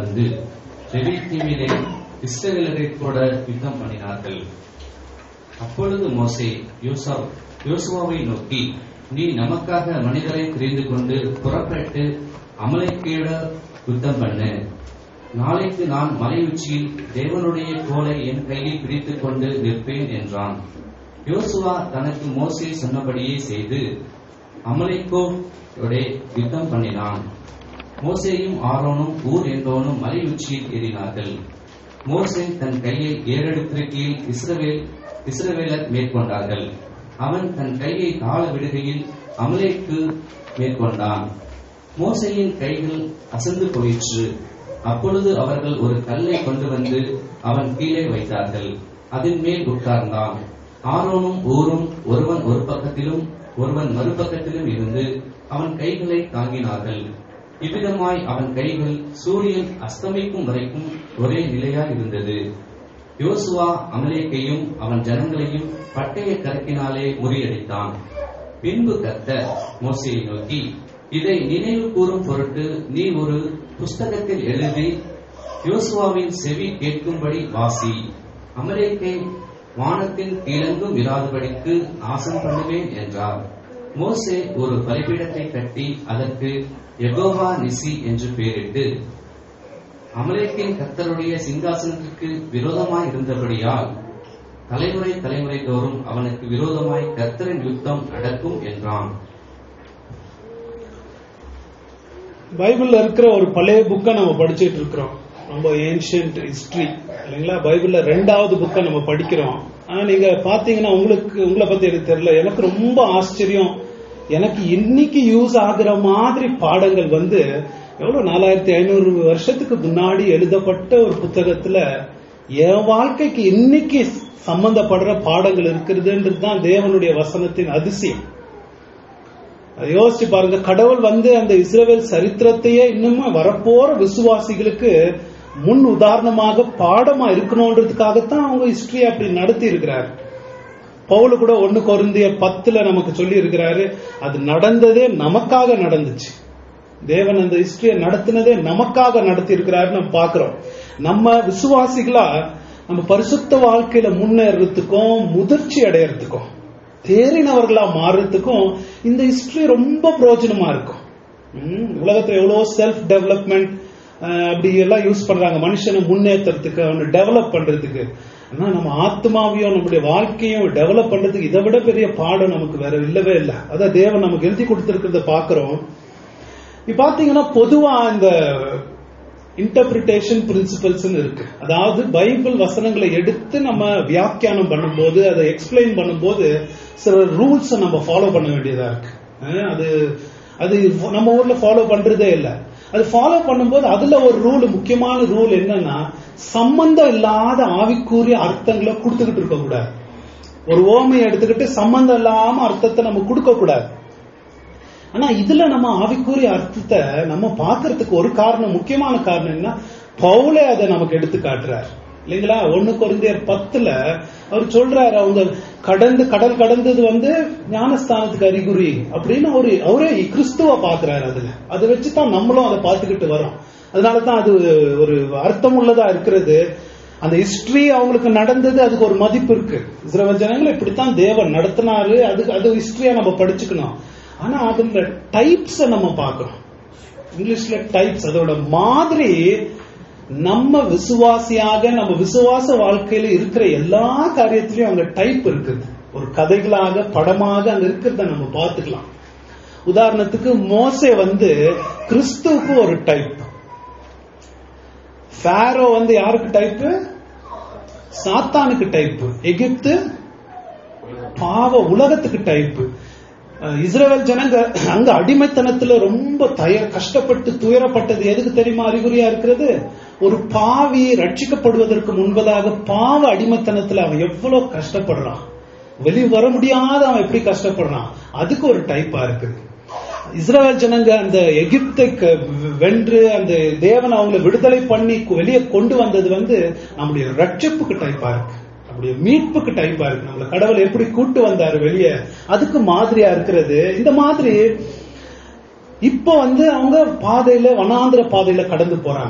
வந்து ரெவித்தீமிலே இஸ்ரவேலரை கூட யுத்தம் பண்ணினார்கள் அப்பொழுது மோசே யோசா யோசுவாவை நோக்கி நீ நமக்காக மனிதரை தெரிந்து கொண்டு புறப்பட்டு அமலைக்கீழ யுத்தம் பண்ணு நாளைக்கு நான் மலை உச்சியில் தேவனுடைய கோலை என் கையில் பிடித்துக் கொண்டு நிற்பேன் என்றான் யோசுவா தனக்கு மோசே சொன்னபடியே செய்து அமலைக்கோட யுத்தம் பண்ணினான் மோசேயும் ஆரோனும் ஊர் என்பவனும் மலை உச்சியில் ஏறினார்கள் மோசே தன் கையை ஏறெடுத்திருக்கையில் இஸ்ரவேல் இஸ்ரவேலர் மேற்கொண்டார்கள் அவன் தன் கையை தாழ விடுகையில் அமலேக்கு மேற்கொண்டான் மோசையின் கைகள் அசந்து போயிற்று அப்பொழுது அவர்கள் ஒரு கல்லை கொண்டு வந்து அவன் கீழே வைத்தார்கள் அதன் மேல் உட்கார்ந்தான் ஆரோனும் ஊரும் ஒருவன் ஒரு பக்கத்திலும் ஒருவன் மறுபக்கத்திலும் இருந்து அவன் கைகளை தாங்கினார்கள் இவ்விதமாய் அவன் கைகள் சூரியன் அஸ்தமிக்கும் வரைக்கும் ஒரே நிலையாய் இருந்தது யோசுவா அமலேக்கையும் அவன் ஜனங்களையும் பட்டய கரக்கினாலே முறியடித்தான் பின்பு கத்த மோசையை நோக்கி இதை நினைவு கூறும் பொருட்டு நீ ஒரு புஸ்தகத்தில் எழுதி யோசுவாவின் செவி கேட்கும்படி வாசி அமலேக்கை வானத்தின் கீழெங்கும் இராதபடிக்கு நாசம் பண்ணுவேன் என்றார் மோசே ஒரு பலிபீடத்தை கட்டி அதற்கு யெகோவா நிசி என்று பெயரிட்டு அமலேக்கின் கர்த்தருடைய சிங்காசனத்திற்கு விரோதமாய் இருந்தபடியால் தலைமுறை தலைமுறை தோறும் அவனுக்கு விரோதமாய் கர்த்தரின் யுத்தம் நடக்கும் என்றான் பைபிள்ல இருக்கிற ஒரு பழைய புக்கை நம்ம படிச்சிட்டு இருக்கிறோம் ரொம்ப ஏன்ஷியன்ட் ஹிஸ்டரி இல்லைங்களா பைபிள்ல ரெண்டாவது புக்கை நம்ம படிக்கிறோம் ஆனா நீங்க பாத்தீங்கன்னா உங்களுக்கு உங்களை பத்தி எனக்கு தெரியல எனக்கு ரொம்ப ஆச்சரியம் எனக்கு இன்னைக்கு யூஸ் ஆகுற மாதிரி பாடங்கள் வந்து எவ்வளவு நாலாயிரத்தி ஐநூறு வருஷத்துக்கு முன்னாடி எழுதப்பட்ட ஒரு புத்தகத்துல என் வாழ்க்கைக்கு இன்னைக்கு சம்பந்தப்படுற பாடங்கள் இருக்கிறதுன்றது தான் தேவனுடைய வசனத்தின் அதிசயம் அதை யோசிச்சு பாருங்க கடவுள் வந்து அந்த இஸ்ரவேல் சரித்திரத்தையே இன்னும் வரப்போற விசுவாசிகளுக்கு முன் உதாரணமாக பாடமா இருக்கணும்ன்றதுக்காகத்தான் அவங்க ஹிஸ்டரி அப்படி நடத்தி இருக்கிறார் பவுல் கூட ஒண்ணு கொருந்திய பத்துல நமக்கு சொல்லி இருக்கிறாரு அது நடந்ததே நமக்காக நடந்துச்சு தேவன் அந்த ஹிஸ்டரியை நடத்தினதே நமக்காக நடத்தி இருக்கிறாரு நம்ம பாக்குறோம் நம்ம விசுவாசிகளா நம்ம பரிசுத்த வாழ்க்கையில முன்னேறதுக்கும் முதிர்ச்சி அடையறதுக்கும் தேறினவர்களா மாறுறதுக்கும் இந்த ஹிஸ்டரி ரொம்ப பிரயோஜனமா இருக்கும் ம், உலகத்துல எவ்வளவோ செல்ஃப் டெவலப்மெண்ட் அப்படி எல்லாம் யூஸ் பண்றாங்க மனுஷனை முன்னேற்றத்துக்கு அவனை டெவலப் பண்றதுக்கு ஆனா நம்ம ஆத்மாவையும் நம்முடைய வாழ்க்கையும் டெவலப் பண்றதுக்கு இதை விட பெரிய பாடம் நமக்கு வேற இல்லவே இல்லை அதான் தேவன் நமக்கு எழுதி கொடுத்திருக்கிறத பாக்குறோம் இப்ப பாத்தீங்கன்னா பொதுவா இந்த இன்டர்பிரிட்டேஷன் பிரின்சிபல்ஸ் இருக்கு அதாவது பைபிள் வசனங்களை எடுத்து நம்ம வியாக்கியானம் பண்ணும்போது அதை எக்ஸ்பிளைன் பண்ணும்போது சில ரூல்ஸ் நம்ம ஃபாலோ பண்ண வேண்டியதா இருக்கு அஹ் அது அது நம்ம ஊர்ல ஃபாலோ பண்றதே இல்ல அது ஃபாலோ பண்ணும்போது அதுல ஒரு ரூல் முக்கியமான ரூல் என்னன்னா சம்பந்தம் இல்லாத ஆவிக்கூறிய அர்த்தங்களை கொடுத்துக்கிட்டு இருக்க கூடாது ஒரு ஓமையை எடுத்துக்கிட்டு சம்பந்தம் இல்லாம அர்த்தத்தை நம்ம கொடுக்க கூடாது ஆனா இதுல நம்ம ஆவிக்குரிய அர்த்தத்தை நம்ம பார்க்கறதுக்கு ஒரு காரணம் முக்கியமான காரணம் என்ன பவுலே அதை நமக்கு எடுத்து காட்டுறார் இல்லைங்களா ஒண்ணு குறைந்தர் பத்துல அவர் சொல்றாரு அவங்க கடந்து கடல் கடந்தது வந்து ஞானஸ்தானத்துக்கு அறிகுறி அப்படின்னு அவரு அவரே கிறிஸ்துவ பாக்குறாரு அதுல அதை வச்சுதான் நம்மளும் அதை பார்த்துக்கிட்டு வரோம் அதனாலதான் அது ஒரு அர்த்தம் உள்ளதா இருக்கிறது அந்த ஹிஸ்டரி அவங்களுக்கு நடந்தது அதுக்கு ஒரு மதிப்பு இருக்கு இஸ்ரவேல் ஜனங்களை இப்படித்தான் தேவன் நடத்தினாரு அதுக்கு அது ஹிஸ்டரியா நம்ம படிச்சுக்கணும் ஆனா அதுல டைப்ஸ் நம்ம பார்க்கிறோம் இங்கிலீஷ்ல டைப்ஸ் அதோட மாதிரி நம்ம விசுவாசியாக நம்ம விசுவாச வாழ்க்கையில இருக்கிற எல்லா காரியத்திலயும் அங்க டைப் இருக்குது ஒரு கதைகளாக படமாக அங்க இருக்கிறத நம்ம பார்த்துக்கலாம் உதாரணத்துக்கு மோசே வந்து கிறிஸ்துவுக்கு ஒரு டைப் ஃபேரோ வந்து யாருக்கு டைப் சாத்தானுக்கு டைப் எகிப்து பாவ உலகத்துக்கு டைப் இஸ்ரேல் ஜனங்க அங்க அடிமைத்தனத்துல ரொம்ப தய கஷ்டப்பட்டு துயரப்பட்டது எதுக்கு தெரியுமா அறிகுறியா இருக்கிறது ஒரு பாவி ரட்சிக்கப்படுவதற்கு முன்பதாக பாவ அடிமைத்தனத்துல அவன் எவ்வளவு கஷ்டப்படுறான் வெளியே வர முடியாத அவன் எப்படி கஷ்டப்படுறான் அதுக்கு ஒரு டைப்பா இருக்குது இஸ்ரேல் ஜனங்க அந்த எகிப்தை க- வென்று அந்த தேவன் அவங்களை விடுதலை பண்ணி கு- வெளியே கொண்டு வந்தது வந்து நம்முடைய ரட்சிப்புக்கு டைப்பா இருக்கு நம்முடைய மீட்புக்கு டைப்பா இருக்கு நம்மள கடவுள் எப்படி கூட்டு வந்தாரு வெளியே அதுக்கு மாதிரியா இருக்கிறது இந்த மாதிரி இப்போ வந்து அவங்க பாதையில வனாந்திர பாதையில கடந்து போறாங்க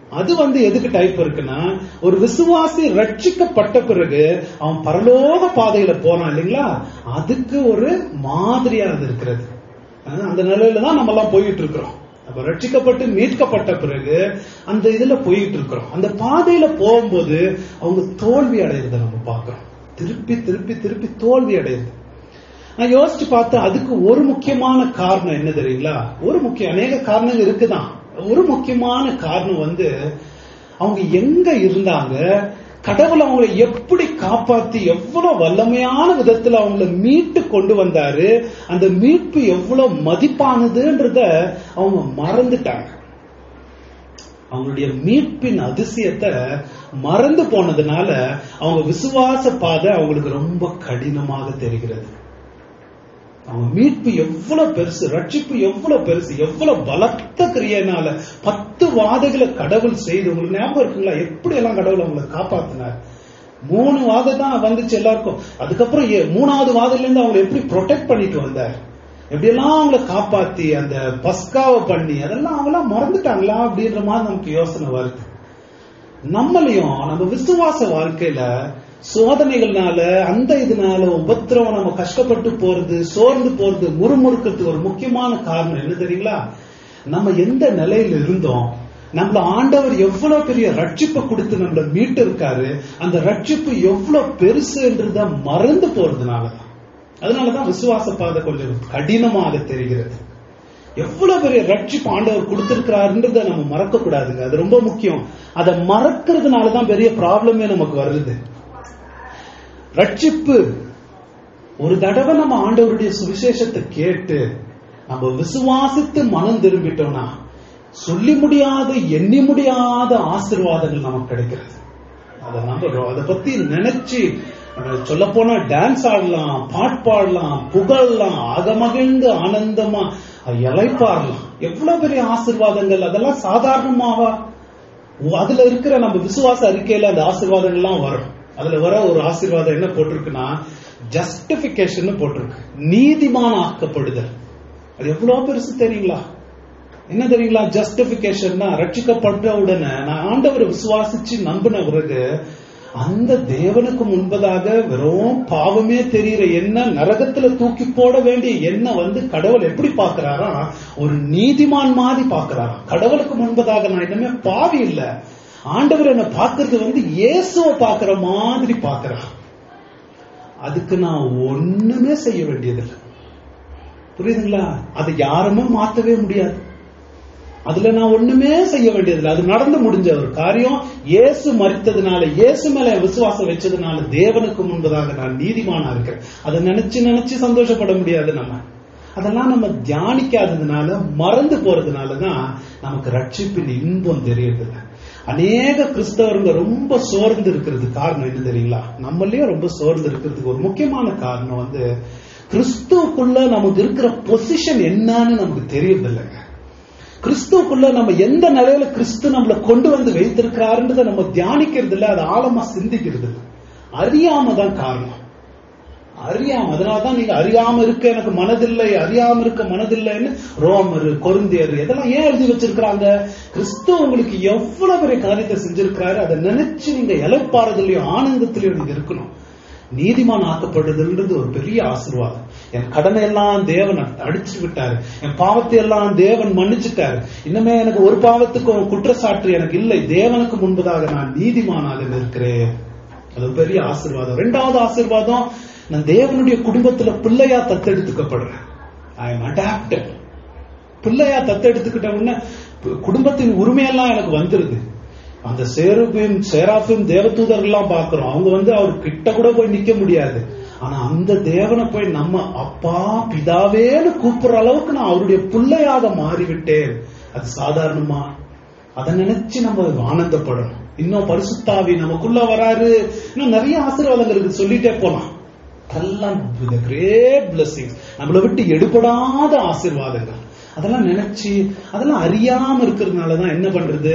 அது வந்து எதுக்கு டைப் இருக்குன்னா ஒரு விசுவாசி ரட்சிக்கப்பட்ட பிறகு அவன் பரலோக பாதையில போறான் இல்லைங்களா அதுக்கு ஒரு மாதிரியா அது இருக்கிறது அஹ் அந்த நிலையில தான் நம்ம எல்லாம் போயிட்டு இருக்கிறோம் நம்ம ரட்சிக்கப்பட்டு மீட்கப்பட்ட பிறகு அந்த இதுல போயிட்டு இருக்கிறோம் அந்த பாதையில போகும்போது அவங்க தோல்வி அடையிறத நம்ம பார்க்கிறோம் திருப்பி திருப்பி திருப்பி தோல்வி அடையுது நான் யோசிச்சு பார்த்தா அதுக்கு ஒரு முக்கியமான காரணம் என்ன தெரியுங்களா ஒரு முக்கிய அநேக காரணங்கள் இருக்குதான் ஒரு முக்கியமான காரணம் வந்து அவங்க எங்க இருந்தாங்க கடவுள் அவங்களை எப்படி காப்பாத்தி எவ்வளவு வல்லமையான விதத்துல அவங்கள மீட்டு கொண்டு வந்தாரு அந்த மீட்பு எவ்வளவு மதிப்பானதுன்றத அவங்க மறந்துட்டாங்க அவங்களுடைய மீட்பின் அதிசயத்தை மறந்து போனதுனால அவங்க விசுவாச பாதை அவங்களுக்கு ரொம்ப கடினமாக தெரிகிறது அவங்க மீட்பு எவ்வளவு பெருசு ரட்சிப்பு எவ்வளவு பெருசு எவ்வளவு பலத்த கிரியனால பத்து வாதைகளை கடவுள் செய்து உங்களுக்கு ஞாபகம் இருக்குங்களா எப்படி எல்லாம் கடவுள் அவங்களை காப்பாத்தினார் மூணு வாதை தான் வந்துச்சு எல்லாருக்கும் அதுக்கப்புறம் ஏ- மூணாவது வாதையில இருந்து அவங்களை எப்படி ப்ரொடெக்ட் பண்ணிட்டு வந்தார் எப்படியெல்லாம் அவங்கள காப்பாத்தி அந்த பஸ்காவை பண்ணி அதெல்லாம் அவங்களாம் மறந்துட்டாங்களா அப்படின்ற மாதிரி நமக்கு யோசனை வருது நம்மளையும் நம்ம விசுவாச வாழ்க்கையில சோதனைகள்னால அந்த இதனால உபத்திரவம் நம்ம கஷ்டப்பட்டு போறது சோர்ந்து போறது முறுமுறுக்கிறதுக்கு ஒரு முக்கியமான காரணம் என்ன தெரியுங்களா நம்ம எந்த நிலையில இருந்தோம் நம்மள ஆண்டவர் எவ்வளவு பெரிய ரட்சிப்பை கொடுத்து நம்மள மீட்டு இருக்காரு அந்த ரட்சிப்பு எவ்வளவு பெருசுன்றத மறந்து போறதுனாலதான் அதனாலதான் விசுவாச பாதை கொஞ்சம் கடினமாக தெரிகிறது எவ்வளவு பெரிய ரட்சிப்பு ஆண்டவர் கொடுத்திருக்கிறாருன்றத நம்ம மறக்க கூடாதுங்க அது ரொம்ப முக்கியம் அதை மறக்கிறதுனாலதான் பெரிய ப்ராப்ளமே நமக்கு வருது ரட்சிப்பு ஒரு தடவை நம்ம ஆண்டவருடைய சுவிசேஷத்தை கேட்டு நம்ம விசுவாசித்து மனம் திரும்பிட்டோம்னா சொல்லி முடியாத எண்ணி முடியாத ஆசீர்வாதங்கள் நமக்கு கிடைக்கிறது அதை நம்புறோம் அதை பத்தி நினைச்சு சொல்ல போனா டான்ஸ் ஆடலாம் பாட் பாடலாம் புகழலாம் அகமகிழ்ந்து ஆனந்தமா இலைப்பாடலாம் எவ்வளவு பெரிய ஆசீர்வாதங்கள் அதெல்லாம் சாதாரணமாவா ஓ, அதுல இருக்கிற நம்ம விசுவாச அறிக்கையில அந்த ஆசீர்வாதங்கள்லாம் வரும் அதுல வர ஒரு ஆசீர்வாதம் என்ன போட்டிருக்குன்னா ஜஸ்டிபிகேஷன் போட்டிருக்கு நீதிமான ஆக்கப்படுதல் அது எவ்வளவு பெருசு தெரியுங்களா என்ன தெரியுங்களா ஜஸ்டிபிகேஷன்னா ரட்சிக்கப்பட்ட உடனே நான் ஆண்டவரை விசுவாசிச்சு நம்பின பிறகு அந்த தேவனுக்கு முன்பதாக வெறும் பாவமே தெரிகிற என்ன நரகத்துல தூக்கி போட வேண்டிய என்ன வந்து கடவுள் எப்படி பார்க்கறாரா ஒரு நீதிமான் மாதிரி பார்க்கறாராம் கடவுளுக்கு முன்பதாக நான் இன்னுமே பாவி இல்ல ஆண்டவர் என்ன பார்க்கறது வந்து இயேசுவை பார்க்கிற மாதிரி பார்க்கறா அதுக்கு நான் ஒண்ணுமே செய்ய வேண்டியதில்லை புரியுதுங்களா அதை யாருமே மாத்தவே முடியாது அதுல நான் ஒண்ணுமே செய்ய வேண்டியதில்லை அது நடந்து முடிஞ்ச ஒரு காரியம் இயேசு மறித்ததுனால இயேசு மேல விசுவாசம் வச்சதுனால தேவனுக்கு முன்பதாக நான் நீதிமானா இருக்கிறேன் அதை நினைச்சு நினைச்சு சந்தோஷப்பட முடியாது நம்ம அதெல்லாம் நம்ம தியானிக்காததுனால மறந்து போறதுனாலதான் நமக்கு ரட்சிப்பின் இன்பம் தெரியறதில்ல அநேக கிறிஸ்தவருங்க ரொம்ப சோர்ந்து இருக்கிறது காரணம் என்ன தெரியுங்களா நம்மளே ரொம்ப சோர்ந்து இருக்கிறதுக்கு ஒரு முக்கியமான காரணம் வந்து கிறிஸ்துவுக்குள்ள நமக்கு இருக்கிற பொசிஷன் என்னன்னு நமக்கு தெரியறதில்லைங்க கிறிஸ்துவுக்குள்ள நம்ம எந்த நிலையில கிறிஸ்து நம்மள கொண்டு வந்து வைத்திருக்கிறாருன்றத நம்ம தியானிக்கிறது இல்ல அது ஆழமா சிந்திக்கிறது இல்ல அறியாம தான் காரணம் அறியாம அதனாலதான் நீங்க அறியாம இருக்க எனக்கு மனதில்லை அறியாம இருக்க மனதில்லைன்னு ரோமர் கொருந்தியர் இதெல்லாம் ஏன் எழுதி வச்சிருக்கிறாங்க கிறிஸ்து உங்களுக்கு எவ்வளவு பெரிய காரியத்தை செஞ்சிருக்கிறாரு அதை நினைச்சு நீங்க இலைப்பாறுதலையும் ஆனந்தத்திலையும் நீங்க இருக்கணும் நீதிமான் ஆக்கப்படுதல்ன்றது ஒரு பெரிய ஆசீர்வாதம் என் கடனை எல்லாம் தேவன் அடிச்சு விட்டாரு என் பாவத்தை எல்லாம் தேவன் மன்னிச்சுட்டாரு இன்னுமே எனக்கு ஒரு பாவத்துக்கும் குற்றச்சாட்டு எனக்கு இல்லை தேவனுக்கு முன்பதாக நான் நீதிமானாக இருக்கிறேன் அது ஒரு பெரிய ஆசீர்வாதம் ரெண்டாவது ஆசீர்வாதம் நான் தேவனுடைய குடும்பத்துல பிள்ளையா தத்தெடுத்துக்கப்படுறேன் ஐ எம் அடாப்டட் பிள்ளையா தத்தெடுத்துக்கிட்ட உடனே குடும்பத்தின் உரிமையெல்லாம் எனக்கு வந்துருது அந்த சேருபின் சேராஃபின் தேவதூதர்கள்லாம் பார்க்கிறோம் அவங்க வந்து அவர் கிட்ட கூட போய் நிக்க முடியாது ஆனா அந்த தேவனை போய் நம்ம அப்பா பிதாவேன்னு கூப்பிடுற அளவுக்கு நான் அவருடைய பிள்ளையாக மாறிவிட்டேன் அது சாதாரணமா அதை நினைச்சு நம்ம ஆனந்தப்படணும் இன்னும் பரிசுத்தாவி நமக்குள்ள வராரு இன்னும் நிறைய ஆசீர்வாதங்கள் இருக்கு சொல்லிட்டே போலாம் அதெல்லாம் கிரேட் பிளஸிங் நம்மளை விட்டு எடுபடாத ஆசீர்வாதங்கள் அதெல்லாம் நினைச்சு அதெல்லாம் அறியாம இருக்கிறதுனாலதான் என்ன பண்றது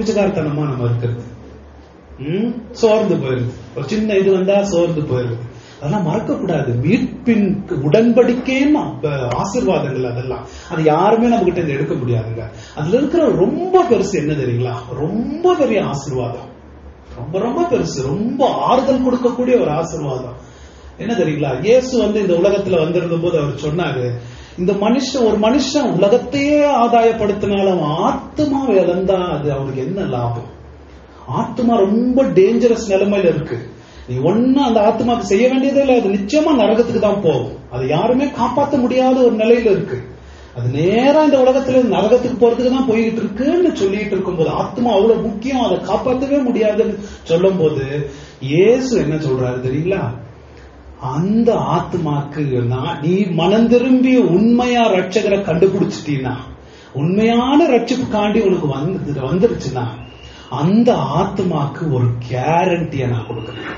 பிச்சைக்காரத்தனமா நம்ம இருக்கிறது ம் சோர்ந்து போயிருது ஒரு சின்ன இது வந்தா சோர்ந்து போயிருது அதெல்லாம் மறக்க கூடாது மீட்பின் உடன்படிக்கைன்னு அப்ப ஆசீர்வாதங்கள் அதெல்லாம் அது யாருமே நம்ம கிட்ட இருந்து எடுக்க முடியாதுங்க அதுல இருக்கிற ரொம்ப பெருசு என்ன தெரியுங்களா ரொம்ப பெரிய ஆசீர்வாதம் ரொம்ப ரொம்ப பெருசு ரொம்ப ஆறுதல் கொடுக்கக்கூடிய ஒரு ஆசீர்வாதம் என்ன தெரியுங்களா இயேசு வந்து இந்த உலகத்துல வந்திருந்த போது அவர் சொன்னாரு இந்த மனுஷன் ஒரு மனுஷன் உலகத்தையே ஆதாயப்படுத்தினாலும் அவன் ஆத்மாவை இழந்தா அது அவனுக்கு என்ன லாபம் ஆத்மா ரொம்ப டேஞ்சரஸ் நிலைமையில இருக்கு நீ ஒண்ணு அந்த ஆத்மாக்கு செய்ய வேண்டியதே இல்லை அது நிச்சயமா நரகத்துக்கு தான் போகும் அது யாருமே காப்பாற்ற முடியாத ஒரு நிலையில இருக்கு அது நேரா இந்த உலகத்துல இருந்து நரகத்துக்கு போறதுக்கு தான் போய்கிட்டு இருக்குன்னு சொல்லிட்டு இருக்கும்போது ஆத்மா அவ்வளவு முக்கியம் அதை காப்பாற்றவே முடியாதுன்னு சொல்லும் போது இயேசு என்ன சொல்றாரு தெரியுங்களா அந்த ஆத்மாக்கு நான் நீ மனம் திரும்பி உண்மையா ரட்சகரை கண்டுபிடிச்சிட்டீன்னா உண்மையான ரட்சிப்புக்காண்டி உனக்கு வந்து வந்துருச்சுன்னா அந்த ஆத்மாக்கு ஒரு கேரண்டிய நான் கொடுக்குறேன்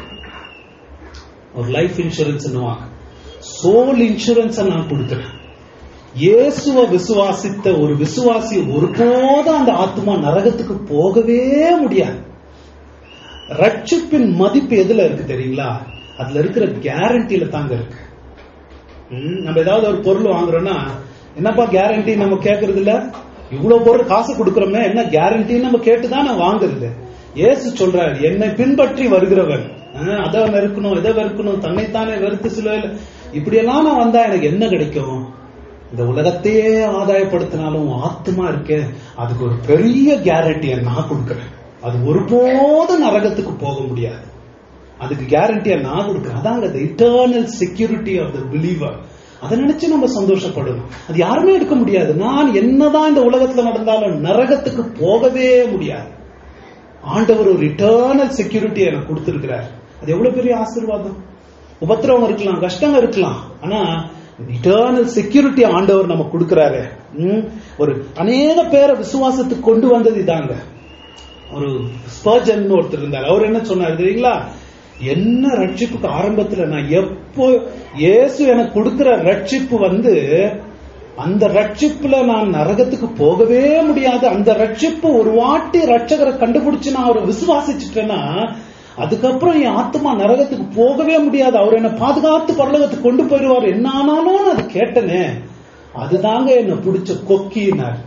ஒரு லைஃப் இன்சூரன்ஸ் சோல் இன்சூரன்ஸ் நான் கொடுக்குறேன் இயேசுவ விசுவாசித்த ஒரு விசுவாசி ஒருபோதும் அந்த ஆத்மா நரகத்துக்கு போகவே முடியாது ரட்சிப்பின் மதிப்பு எதுல இருக்கு தெரியுங்களா அதுல இருக்கிற கேரண்டியில தாங்க இருக்கு ம், நம்ம ஏதாவது ஒரு பொருள் வாங்குறோம்னா என்னப்பா கேரண்டி நம்ம கேக்குறது இல்ல இவ்வளவு பொருள் காசு கொடுக்கறோமே என்ன கேரண்டின்னு நம்ம கேட்டுதான் நான் வாங்குறது ஏசு சொல்றாரு என்னை பின்பற்றி வருகிறவன் அஹ், அதை வெறுக்கணும் இதை வெறுக்கணும் தன்னைத்தானே வெறுத்து சிலுவையில் இப்படியெல்லாம் நான் வந்தா எனக்கு என்ன கிடைக்கும் இந்த உலகத்தையே ஆதாயப்படுத்தினாலும் உன் ஆத்மா இருக்கே அதுக்கு ஒரு பெரிய கேரண்டியை நான் கொடுக்கறேன் அது ஒருபோதும் நரகத்துக்கு போக முடியாது அதுக்கு கேரண்டியா நான் கொடுக்குறேன் அதாங்க eternal security of the believer அதை நினைச்சு நம்ம சந்தோஷப்படணும் அது யாருமே எடுக்க முடியாது நான் என்னதான் இந்த உலகத்துல நடந்தாலும் நரகத்துக்கு போகவே முடியாது ஆண்டவர் ஒரு இட்டர்னல் செக்யூரிட்டி எனக்கு கொடுத்திருக்கிறார் அது எவ்வளவு பெரிய ஆசீர்வாதம் உபத்திரவம் இருக்கலாம் கஷ்டங்க இருக்கலாம் ஆனா இட்டர்னல் செக்யூரிட்டி ஆண்டவர் நம்ம கொடுக்கிறாரு ம், ஒரு அநேக பேரை விசுவாசத்துக்கு கொண்டு வந்தது இதாங்க ஒரு ஸ்பர்ஜன் ஒருத்தர் இருந்தார் அவர் என்ன சொன்னார் தெரியுங்களா என்ன ரட்சிப்புக்கு ஆரம்பத்துல நான் எப்போ இயேசு எனக்கு கொடுக்கிற ரட்சிப்பு வந்து அந்த ரட்சிப்புல நான் நரகத்துக்கு போகவே முடியாது அந்த ரட்சிப்பு ஒரு வாட்டி ரட்சகரை கண்டுபிடிச்சு நான் அவரை விசுவாசிச்சுட்டேன்னா அதுக்கப்புறம் என் ஆத்மா நரகத்துக்கு போகவே முடியாது அவர் என்னை பாதுகாத்து பரலோகத்துக்கு கொண்டு போயிடுவார் என்ன ஆனாலும் நான் அது கேட்டனே அதுதாங்க என்ன பிடிச்ச கொக்கினார்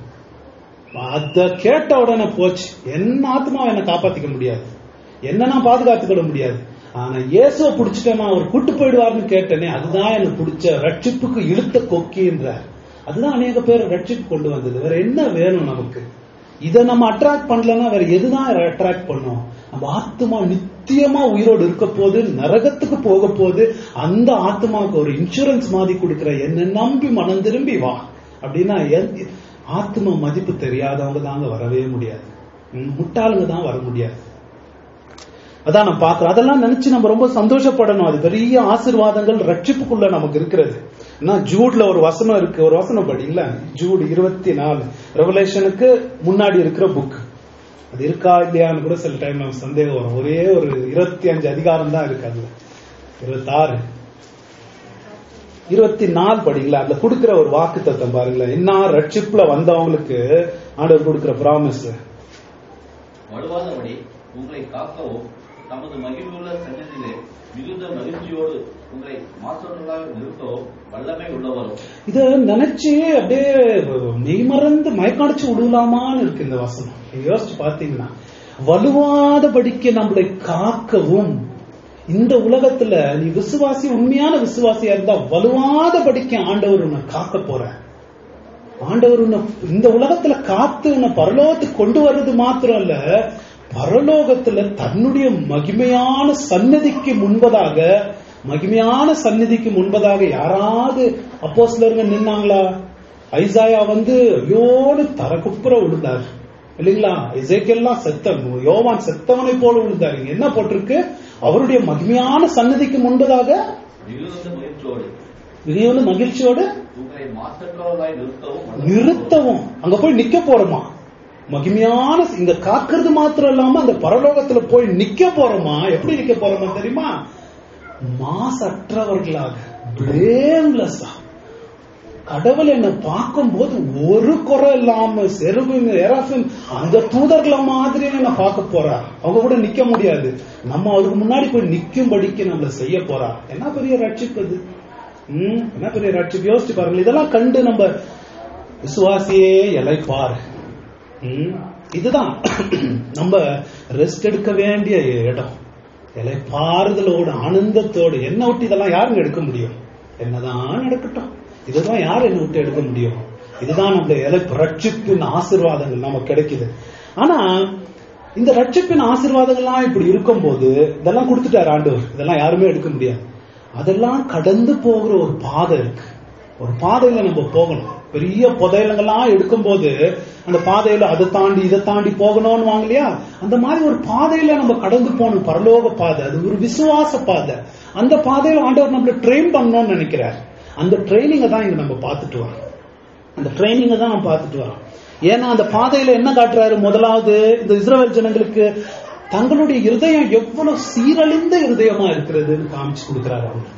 அத கேட்ட உடனே போச்சு என்ன ஆத்மாவை என்ன காப்பாத்திக்க முடியாது என்ன நான் பாதுகாத்துக்கிட முடியாது ஆனா இயேசுவை பிடிச்சிட்டேன்னா அவர் கூட்டு போயிடுவார்னு கேட்டனே அதுதான் எனக்கு பிடிச்ச ரட்சிப்புக்கு இழுத்த கொக்கின்றார் அதுதான் அநேக பேர் ரட்சிப்பு கொண்டு வந்தது வேற என்ன வேணும் நமக்கு இதை நம்ம அட்ராக்ட் பண்ணலன்னா வேற எதுதான் அட்ராக்ட் பண்ணும் நம்ம ஆத்மா நித்தியமா உயிரோடு இருக்க போது நரகத்துக்கு போக போது அந்த ஆத்மாவுக்கு ஒரு இன்சூரன்ஸ் மாதிரி கொடுக்கிற என்ன நம்பி மனம் திரும்பி வா அப்படின்னா எந்த- ஆத்ம மதிப்பு தெரியாதவங்க தாங்க வரவே முடியாது ம், முட்டாளுங்க தான் வர முடியாது அதான் நம்ம பார்க்கிறோம் அதெல்லாம் நினைச்சு நம்ம ரொம்ப சந்தோஷப்படணும் அது பெரிய ஆசீர்வாதங்கள் ரட்சிப்புக்குள்ள நமக்கு இருக்கிறது ஏன்னா ஜூட்ல ஒரு வசனம் இருக்கு ஒரு வசனம் படிங்களா ஜூட் இருபத்தி நாலு ரெவலேஷனுக்கு முன்னாடி இருக்கிற புக் அது இருக்கா இல்லையான்னு கூட சில டைம் நம்ம சந்தேகம் வரும் ஒரே ஒரு இருபத்தி அஞ்சு அதிகாரம் தான் இருக்கு அதுல இருபத்தாறு இருபத்தி நாலு படிங்களா அதுல கொடுக்கிற ஒரு வாக்கு தத்தம் பாருங்களேன் என்ன ரட்சிப்புல வந்தவங்களுக்கு ஆண்டவர் கொடுக்கிற ப்ராமிஸ் வலுவாதபடி உங்களை காக்கவும் தமது மகிழ்வுள்ள சன்னதியிலே மிகுந்த மகிழ்ச்சியோடு உங்களை மாசற்றலாக நிறுத்தவும் வல்லமை உள்ளவரும் இத நினைச்சு அப்படியே மெய்மறந்து மயக்காடிச்சு விடலாமான்னு இருக்கு இந்த வசனம் நீங்க யோசிச்சு பாத்தீங்கன்னா வலுவாதபடிக்கு நம்மளை காக்கவும் இந்த உலகத்துல நீ விசுவாசி உண்மையான விசுவாசியா இருந்தா வலுவாதபடிக்கு ஆண்டவர் உன்னை காக்க போற ஆண்டவர் உன்னை இந்த உலகத்துல காத்து உன்னை பரலோகத்துக்கு கொண்டு வர்றது மாத்திரம் இல்ல பரலோகத்துல தன்னுடைய மகிமையான சன்னதிக்கு முன்பதாக மகிமையான சந்நிதிக்கு முன்பதாக யாராவது அப்போஸ்லருங்க நின்னாங்களா ஐசாயா வந்து ஐயோடு தரக்குப்புற விழுந்தார் இல்லைங்களா இசைக்கெல்லாம் செத்தன் யோவான் செத்தவனை போல விழுந்தார் இங்க என்ன போட்டிருக்கு அவருடைய மகிமையான சன்னதிக்கு முன்பதாக மிகுந்த மகிழ்ச்சியோடு மிகவும் மகிழ்ச்சியோடு உங்களை மாசற்றவர்களாய் நிறுத்தவும் வல்லமை நிறுத்தவும் அங்க போய் நிக்க போறோமா மகிமையான இங்க காக்குறது மாத்திரம் இல்லாம அந்த பரலோகத்துல போய் நிக்க போறோமா எப்படி நிக்க போறோமா தெரியுமா மாசற்றவர்களாக பிளேம்லெஸ்ஸா கடவுள் என்னை பார்க்கும்போது ஒரு குறை இல்லாம செருவின் எராஃபின் அந்த தூதர்களை மாதிரி என்ன பார்க்க போறார் அவங்க கூட நிக்க முடியாது நம்ம அவருக்கு முன்னாடி போய் நிக்கும்படிக்கு நம்மள செய்ய போறார் என்ன பெரிய ரட்சிப்பு அது ம், என்ன பெரிய ரட்சிப்பு யோசிச்சு பாருங்க இதெல்லாம் கண்டு நம்ம விசுவாசியே இலைப்பார் ம், இதுதான் நம்ம ரெஸ்ட் எடுக்க வேண்டிய இடம் இலை பாறுதலோட ஆனந்தத்தோடு என்ன விட்டு இதெல்லாம் யாருங்க எடுக்க முடியும் என்னதான் நடக்கட்டும் இதுதான் யார் என்ன விட்டு எடுக்க முடியும் இதுதான் நம்ம இலை ரட்சிப்பின் ஆசீர்வாதங்கள் நமக்கு கிடைக்குது ஆனா இந்த ரட்சிப்பின் ஆசீர்வாதங்கள்லாம் இப்படி இருக்கும்போது இதெல்லாம் கொடுத்துட்டாரு ஆண்டவர் இதெல்லாம் யாருமே எடுக்க முடியாது அதெல்லாம் கடந்து போகிற ஒரு பாதை இருக்கு ஒரு பாதையில நம்ம போகணும் பெரிய புதையலங்கள்லாம் எடுக்கும்போது அந்த பாதையில அதை தாண்டி இதை தாண்டி போகணும்னு வாங்க இல்லையா அந்த மாதிரி ஒரு பாதையில நம்ம கடந்து போகணும் பரலோக பாதை அது ஒரு விசுவாச பாதை அந்த பாதையில ஆண்டவர் நம்மள ட்ரெயின் பண்ணணும்னு நினைக்கிறார் அந்த ட்ரைனிங்கை தான் இங்க நம்ம பார்த்துட்டு வரோம் அந்த ட்ரைனிங்கை தான் நம்ம பார்த்துட்டு வரோம் ஏன்னா அந்த பாதையில என்ன காட்டுறாரு முதலாவது இந்த இஸ்ரவேல் ஜனங்களுக்கு தங்களுடைய இருதயம் எவ்வளவு சீரழிந்த இருதயமா இருக்கிறதுன்னு காமிச்சு கொடுக்கிறாரு அவங்களுக்கு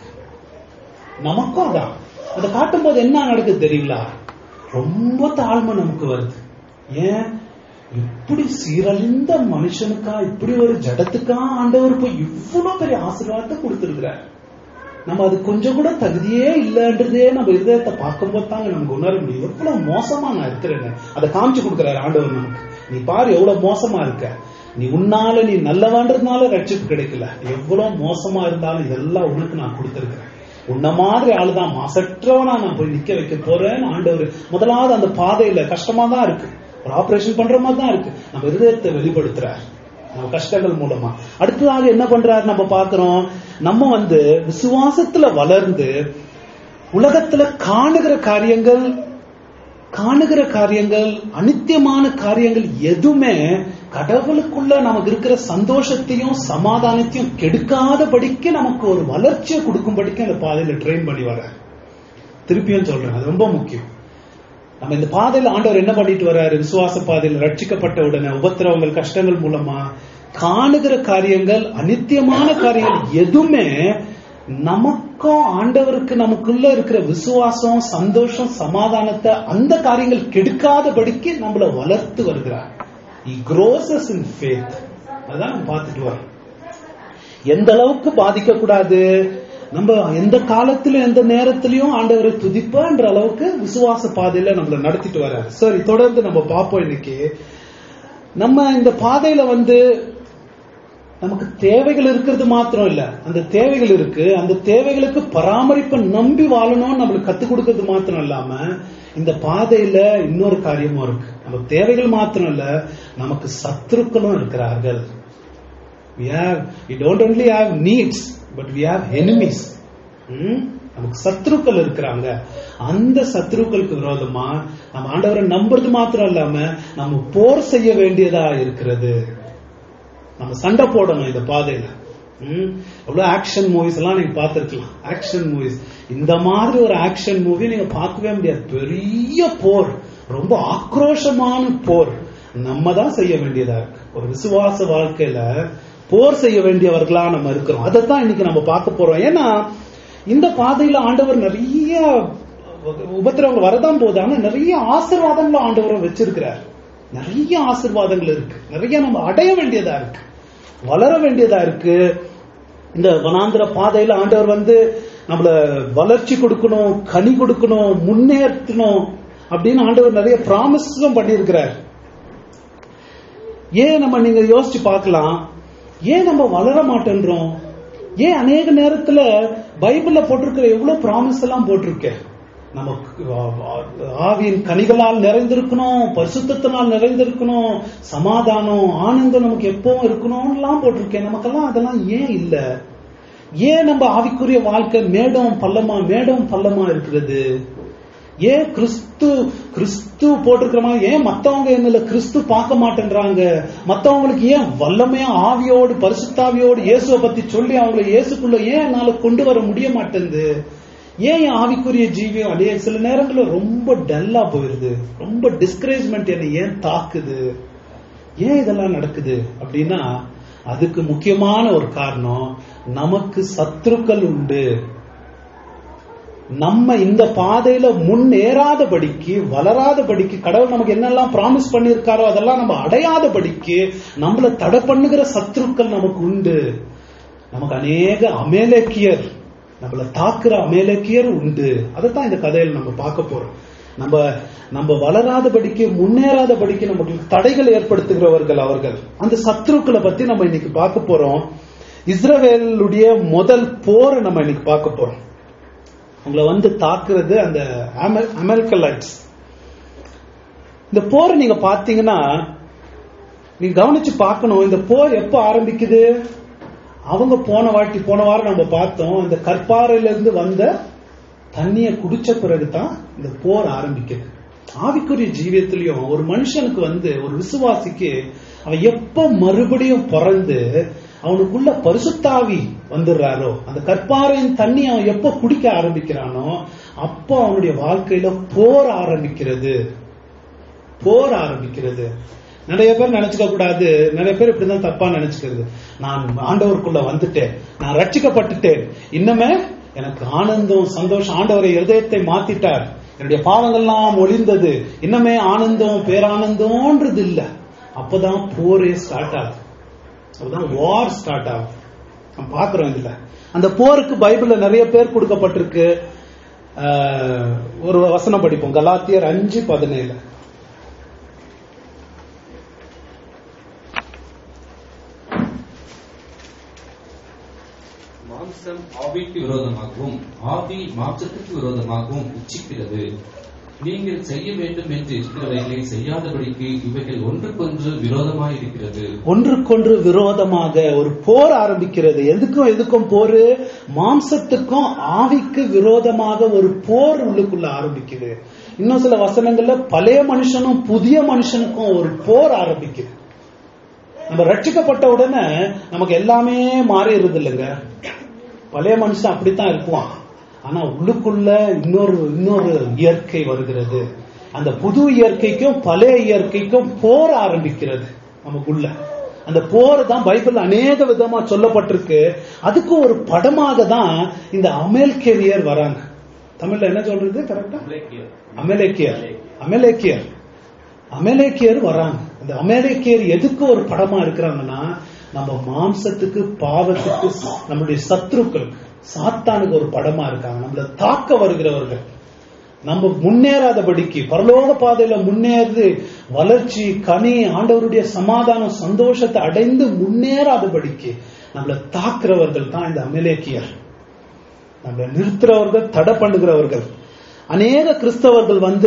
நமக்கும் அதான் அதை காட்டும்போது என்ன நடக்குது தெரியுங்களா ரொம்ப தாழ்மை நமக்கு வருது ஏன் இப்படி சீரழிந்த மனுஷனுக்கா இப்படி ஒரு ஜடத்துக்கா ஆண்டவர் போய் இவ்வளவு பெரிய ஆசீர்வாதத்தை கொடுத்திருக்கிறார் நம்ம அது கொஞ்சம் கூட தகுதியே இல்லைன்றதே நம்ம இருதயத்தை பார்க்கும்போது தாங்க நமக்கு உணர முடியும் எவ்வளவு மோசமா நான் இருக்கிறேன்னு அதை காமிச்சு கொடுக்கிறாரு ஆண்டவர் நமக்கு நீ பாரு எவ்வளவு மோசமா இருக்க நீ உன்னால நீ நல்லவான்றதுனால ரட்சிப்பு கிடைக்கல எவ்வளவு மோசமா இருந்தாலும் இதெல்லாம் உனக்கு நான் கொடுத்திருக்கிறேன் உன்ன மாதிரி ஆளுதான் மாசற்றவனா நான் போய் நிக்க வைக்க போறேன்னு ஆண்டவர் முதலாவது அந்த பாதையில கஷ்டமா தான் இருக்கு ஒரு ஆபரேஷன் பண்ற மாதிரி தான் இருக்கு நம்ம இருதயத்தை வெளிப்படுத்துறார் நம்ம கஷ்டங்கள் மூலமா அடுத்ததாக என்ன பண்றாரு நம்ம பாக்குறோம் நம்ம வந்து விசுவாசத்துல வளர்ந்து உலகத்துல காணுகிற காரியங்கள் காணுகிற காரியங்கள் அனித்தியமான காரியங்கள் எதுவுமே கடவுளுக்குள்ள நமக்கு இருக்கிற சந்தோஷத்தையும் சமாதானத்தையும் கெடுக்காதபடிக்கு நமக்கு ஒரு வளர்ச்சியை கொடுக்கும்படிக்கு அந்த பாதையில ட்ரெயின் பண்ணி வர திருப்பியும் சொல்றேன் அது ரொம்ப முக்கியம் நம்ம இந்த பாதையில ஆண்டவர் என்ன பண்ணிட்டு வர்றாரு விசுவாச பாதையில் ரட்சிக்கப்பட்ட உடனே உபத்திரவங்கள் கஷ்டங்கள் மூலமா காணுகிற காரியங்கள் அனித்தியமான காரியங்கள் எதுவுமே நமக்கும் ஆண்டவருக்கு நமக்குள்ள இருக்கிற விசுவாசம் சந்தோஷம் சமாதானத்தை அந்த காரியங்கள் கெடுக்காதபடிக்கு நம்மள வளர்த்து வருகிறார் He grows us in faith அதான் நம்ம பார்த்துட்டு வரோம் எந்த அளவுக்கு பாதிக்க கூடாது நம்ம எந்த காலத்திலும் எந்த நேரத்திலையும் ஆண்டவரை துதிப்பன்ற அளவுக்கு விசுவாச பாதையில நம்மள நடத்திட்டு வர்றாரு சரி தொடர்ந்து நம்ம பார்ப்போம் இன்னைக்கு நம்ம இந்த பாதையில வந்து நமக்கு தேவைகள் இருக்கிறது மாத்திரம் இல்ல அந்த தேவைகள் இருக்கு அந்த தேவைகளுக்கு பராமரிப்பை நம்பி வாழணும்னு நம்மளுக்கு கத்துக் கொடுக்கறது மாத்திரம் இல்லாம இந்த பாதையில இன்னொரு காரியமும் இருக்கு நமக்கு தேவைகள் மாத்திரம் இல்ல நமக்கு சத்துருக்களும் இருக்கிறார்கள் we have we don't only have needs but we have enemies ம்? நமக்கு சத்துருக்கள் இருக்கிறாங்க அந்த சத்துருக்களுக்கு விரோதமா நம்ம ஆண்டவரை நம்புறது மாத்திரம் இல்லாம நம்ம போர் செய்ய வேண்டியதா இருக்கிறது நம்ம சண்டை போடணும் இந்த பாதையில ம்? எவ்வளவு ஆக்ஷன் மூவிஸ் எல்லாம் நீங்க பார்த்திருக்கலாம் ஆக்ஷன் மூவிஸ் இந்த மாதிரி ஒரு ஆக்ஷன் மூவி நீங்க பார்க்கவே முடியாது பெரிய போர் ரொம்ப ஆக்ரோஷமான போர் நம்ம தான் செய்ய வேண்டியதா இருக்கு ஒரு விசுவாச வாழ்க்கையில போர் செய்ய வேண்டியவர்களா நம்ம இருக்கிறோம் அதை தான் இன்னைக்கு நம்ம பார்க்க போறோம் ஏன்னா இந்த பாதையில ஆண்டவர் நிறைய உபத்திரவங்கள் வரதான் போது ஆனா நிறைய ஆசீர்வாதங்களும் ஆண்டவர் வச்சிருக்கிறார் நிறைய ஆசீர்வாதங்கள் இருக்கு நிறைய நம்ம அடைய வேண்டியதா இருக்கு வளர வேண்டியதா இருக்கு இந்த வனாந்திர பாதையில ஆண்டவர் வந்து நம்மள வளர்ச்சி கொடுக்கணும் கனி கொடுக்கணும் முன்னேற்றணும் அப்படின்னு ஆண்டவர் நிறைய ப்ராமிஸும் பண்ணியிருக்கிறார் ஏன் நம்ம நீங்க யோசிச்சு பார்க்கலாம் ஏன் நம்ம வளர மாட்டேன்றோம் ஏன் அநேக நேரத்துல பைபிள்ல போட்டிருக்கிற எவ்வளவு ப்ராமிஸ் எல்லாம் போட்டிருக்கேன் நமக்கு ஆவியின் கனிகளால் நிறைந்திருக்கணும் பரிசுத்தத்தினால் நிறைந்திருக்கணும் சமாதானம் ஆனந்தம் நமக்கு எப்பவும் இருக்கணும்லாம் போட்டிருக்கேன் நமக்கெல்லாம் அதெல்லாம் ஏன் இல்ல ஏன் நம்ம ஆவிக்குரிய வாழ்க்கை மேடம் பள்ளமா மேடம் பள்ளமா இருக்கிறது ஏன் கிறிஸ்து கிறிஸ்து போட்டிருக்கிற மாதிரி ஏன் மத்தவங்க என்னல கிறிஸ்து பார்க்க மாட்டேன்றாங்க மத்தவங்களுக்கு ஏன் வல்லமையா ஆவியோடு பரிசுத்தாவியோடு இயேசுவை பத்தி சொல்லி அவங்களை இயேசுக்குள்ள ஏன் என்னால கொண்டு வர முடிய மாட்டேங்குது ஏன் என் ஆவிக்குரிய ஜீவியம் அதே சில நேரங்களில் ரொம்ப டல்லா போயிருது ரொம்ப டிஸ்கரேஜ்மெண்ட் என்னை ஏன் தாக்குது ஏன் இதெல்லாம் நடக்குது அப்படின்னா அதுக்கு முக்கியமான ஒரு காரணம் நமக்கு சத்துருக்கள் உண்டு நம்ம இந்த பாதையில முன்னேறாதபடிக்கு வளராதபடிக்கு கடவுள் நமக்கு என்னெல்லாம் ப்ராமிஸ் பண்ணியிருக்காரோ அதெல்லாம் நம்ம அடையாதபடிக்கு நம்மள தடை பண்ணுகிற சத்துருக்கள் நமக்கு உண்டு நமக்கு அநேக அமேலக்கியர் நம்மள தாக்குற அமேலக்கியர் உண்டு அதைத்தான் இந்த கதையில நம்ம பார்க்க போறோம் நம்ம நம்ம வளராதபடிக்கு முன்னேறாதபடிக்கு நமக்கு தடைகள் ஏற்படுத்துகிறவர்கள் அவர்கள் அந்த சத்ருக்களை பத்தி நம்ம இன்னைக்கு பார்க்க போறோம் இஸ்ரவேலுடைய முதல் போரை நம்ம இன்னைக்கு பார்க்க போறோம் உங்களை வந்து தாக்குறது அந்த அமெரிக்கலைட்ஸ் இந்த போர் நீங்க பாத்தீங்கன்னா நீங்க கவனிச்சு பார்க்கணும் இந்த போர் எப்ப ஆரம்பிக்குது அவங்க போன வாட்டி போன வாரம் நம்ம பார்த்தோம் அந்த கற்பாறையில இருந்து வந்த தண்ணிய குடிச்ச பிறகுதான் இந்த போர் ஆரம்பிக்குது ஆவிக்குரிய ஜீவியத்திலையும் ஒரு மனுஷனுக்கு வந்து ஒரு விசுவாசிக்கு அவன் எப்ப மறுபடியும் பிறந்து அவனுக்குள்ள பரிசுத்தாவி வந்துடுறாரோ அந்த கற்பாறையின் தண்ணி அவன் எப்ப குடிக்க ஆரம்பிக்கிறானோ அப்போ அவனுடைய வாழ்க்கையில போர் ஆரம்பிக்கிறது போர் ஆரம்பிக்கிறது நிறைய பேர் நினைச்சுக்க கூடாது நிறைய பேர் இப்படிதான் தப்பா நினைச்சுக்கிறது நான் ஆண்டவருக்குள்ள வந்துட்டேன் நான் ரட்சிக்கப்பட்டுட்டேன் இன்னமே எனக்கு ஆனந்தம் சந்தோஷம் ஆண்டவரை இருதயத்தை மாத்திட்டார் என்னுடைய பாவங்கள்லாம் ஒளிந்தது இன்னமே ஆனந்தம் பேரானந்தம்ன்றது இல்ல அப்பதான் போரே ஸ்டார்ட் ஆகுது அப்பதான் வார் ஸ்டார்ட் ஆகும் நம்ம பாக்குறோம் இதுல அந்த போருக்கு பைபிள்ல நிறைய பேர் கொடுக்கப்பட்டிருக்கு ஆஹ், ஒரு வசனம் படிப்போம் கலாத்தியர் அஞ்சு பதினேழு மாம்சம் ஆவிக்கு விரோதமாகவும் ஆவி மாம்சத்துக்கு விரோதமாகவும் இச்சிக்கிறது நீங்கள் செய்ய வேண்டும் என்று இருக்கிறவைகளை செய்யாதபடிக்கு இவைகள் ஒன்றுக்கொன்று விரோதமாயிருக்கிறது ஒன்றுக்கொன்று விரோதமாக ஒரு போர் ஆரம்பிக்கிறது எதுக்கும் எதுக்கும் போர் மாம்சத்துக்கும் ஆவிக்கு விரோதமாக ஒரு போர் உள்ளுக்குள்ள ஆரம்பிக்குது இன்னும் சில வசனங்கள்ல பழைய மனுஷனும் புதிய மனுஷனுக்கும் ஒரு போர் ஆரம்பிக்குது நம்ம ரட்சிக்கப்பட்ட உடனே நமக்கு எல்லாமே மாறிடுறது இல்லைங்க பழைய மனுஷன் அப்படித்தான் இருக்குவான் ஆனா உள்ளுக்குள்ள இன்னொரு இன்னொரு இயற்கை வருகிறது அந்த புது இயற்கைக்கும் பழைய இயற்கைக்கும் போர் ஆரம்பிக்கிறது நமக்குள்ள அந்த போர் தான் பைபிள் அநேக விதமா சொல்லப்பட்டிருக்கு அதுக்கு ஒரு படமாக தான் இந்த அமேல்கேரியர் வராங்க தமிழ்ல என்ன சொல்றது கரெக்டா அமலேக்கியர். அமலேக்கியர் அமலேக்கியர் அமலேக்கியர் வராங்க அந்த அமலேக்கியர் எதுக்கு ஒரு படமா இருக்கிறாங்கன்னா நம்ம மாம்சத்துக்கு பாவத்துக்கு நம்மளுடைய சத்ருக்களுக்கு சாத்தானுக்கு ஒரு படமா இருக்காங்க நம்மள தாக்க வருகிறவர்கள் நம்ம முன்னேறாதபடிக்கு பரலோக பாதையில முன்னேறது வளர்ச்சி கனி ஆண்டவருடைய சமாதானம் சந்தோஷத்தை அடைந்து முன்னேறாதபடிக்கு நம்மள தாக்குறவர்கள் தான் இந்த அமலேக்கியர் நம்மளை நிறுத்துறவர்கள் தடை பண்ணுகிறவர்கள் அநேக கிறிஸ்தவர்கள் வந்து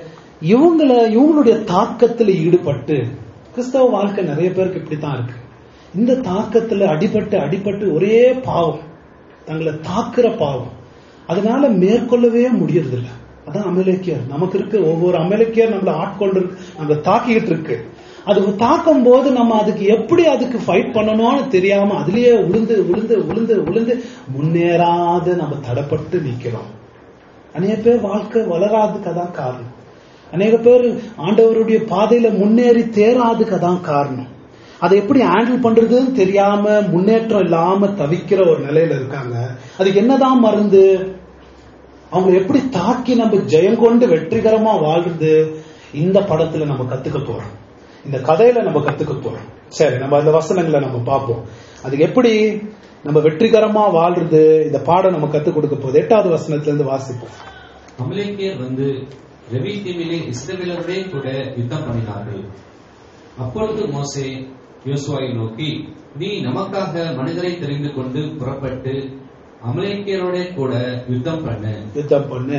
இவங்கள இவங்களுடைய தாக்கத்துல ஈடுபட்டு கிறிஸ்தவ வாழ்க்கை நிறைய பேருக்கு இப்படித்தான் இருக்கு இந்த தாக்கத்துல அடிபட்டு அடிபட்டு ஒரே பாவம் தங்களை தாக்குற பாவம் அதனால மேற்கொள்ளவே முடியறதில்ல அதான் அமலேக்கியர் நமக்கு இருக்கு ஒவ்வொரு அமலேக்கியர் நம்மள ஆட்கொண்டு நம்மள தாக்கிட்டு இருக்கு அது தாக்கும் போது நம்ம அதுக்கு எப்படி அதுக்கு ஃபைட் பண்ணணும்னு தெரியாம அதுலயே உளுந்து உளுந்து உளுந்து உளுந்து முன்னேறாத நம்ம தடப்பட்டு நிக்கிறோம் அநேக பேர் வாழ்க்கை வளராதுக்கு அதான் காரணம் அநேக பேர் ஆண்டவருடைய பாதையில முன்னேறி தேராதுக்கு அதான் காரணம் அதை எப்படி ஹேண்டில் பண்றதுன்னு தெரியாம முன்னேற்றம் இல்லாம தவிக்கிற ஒரு நிலையில இருக்காங்க அதுக்கு என்னதான் மருந்து அவங்க எப்படி தாக்கி நம்ம ஜெயம் கொண்டு வெற்றிகரமா வாழ்றது இந்த படத்துல நம்ம கத்துக்க போறோம் இந்த கதையில நம்ம கத்துக்க போறோம் சரி நம்ம அந்த வசனங்களை நம்ம பார்ப்போம் அதுக்கு எப்படி நம்ம வெற்றிகரமா வாழ்றது இந்த பாடம் நம்ம கத்துக் கொடுக்க போகுது எட்டாவது வசனத்துல இருந்து வாசிப்போம் அமலேக்கியர் வந்து ரெவிதீமிலே இஸ்ரவேலரோடே கூட யுத்தம் பண்ணினார்கள் அப்பொழுது மோசே யோசுவாவை நோக்கி நீ நமக்காக மனிதரை தெரிந்து கொண்டு புறப்பட்டு அமலேக்கியரோட கூட யுத்தம் பண்ணு யுத்தம் பண்ணு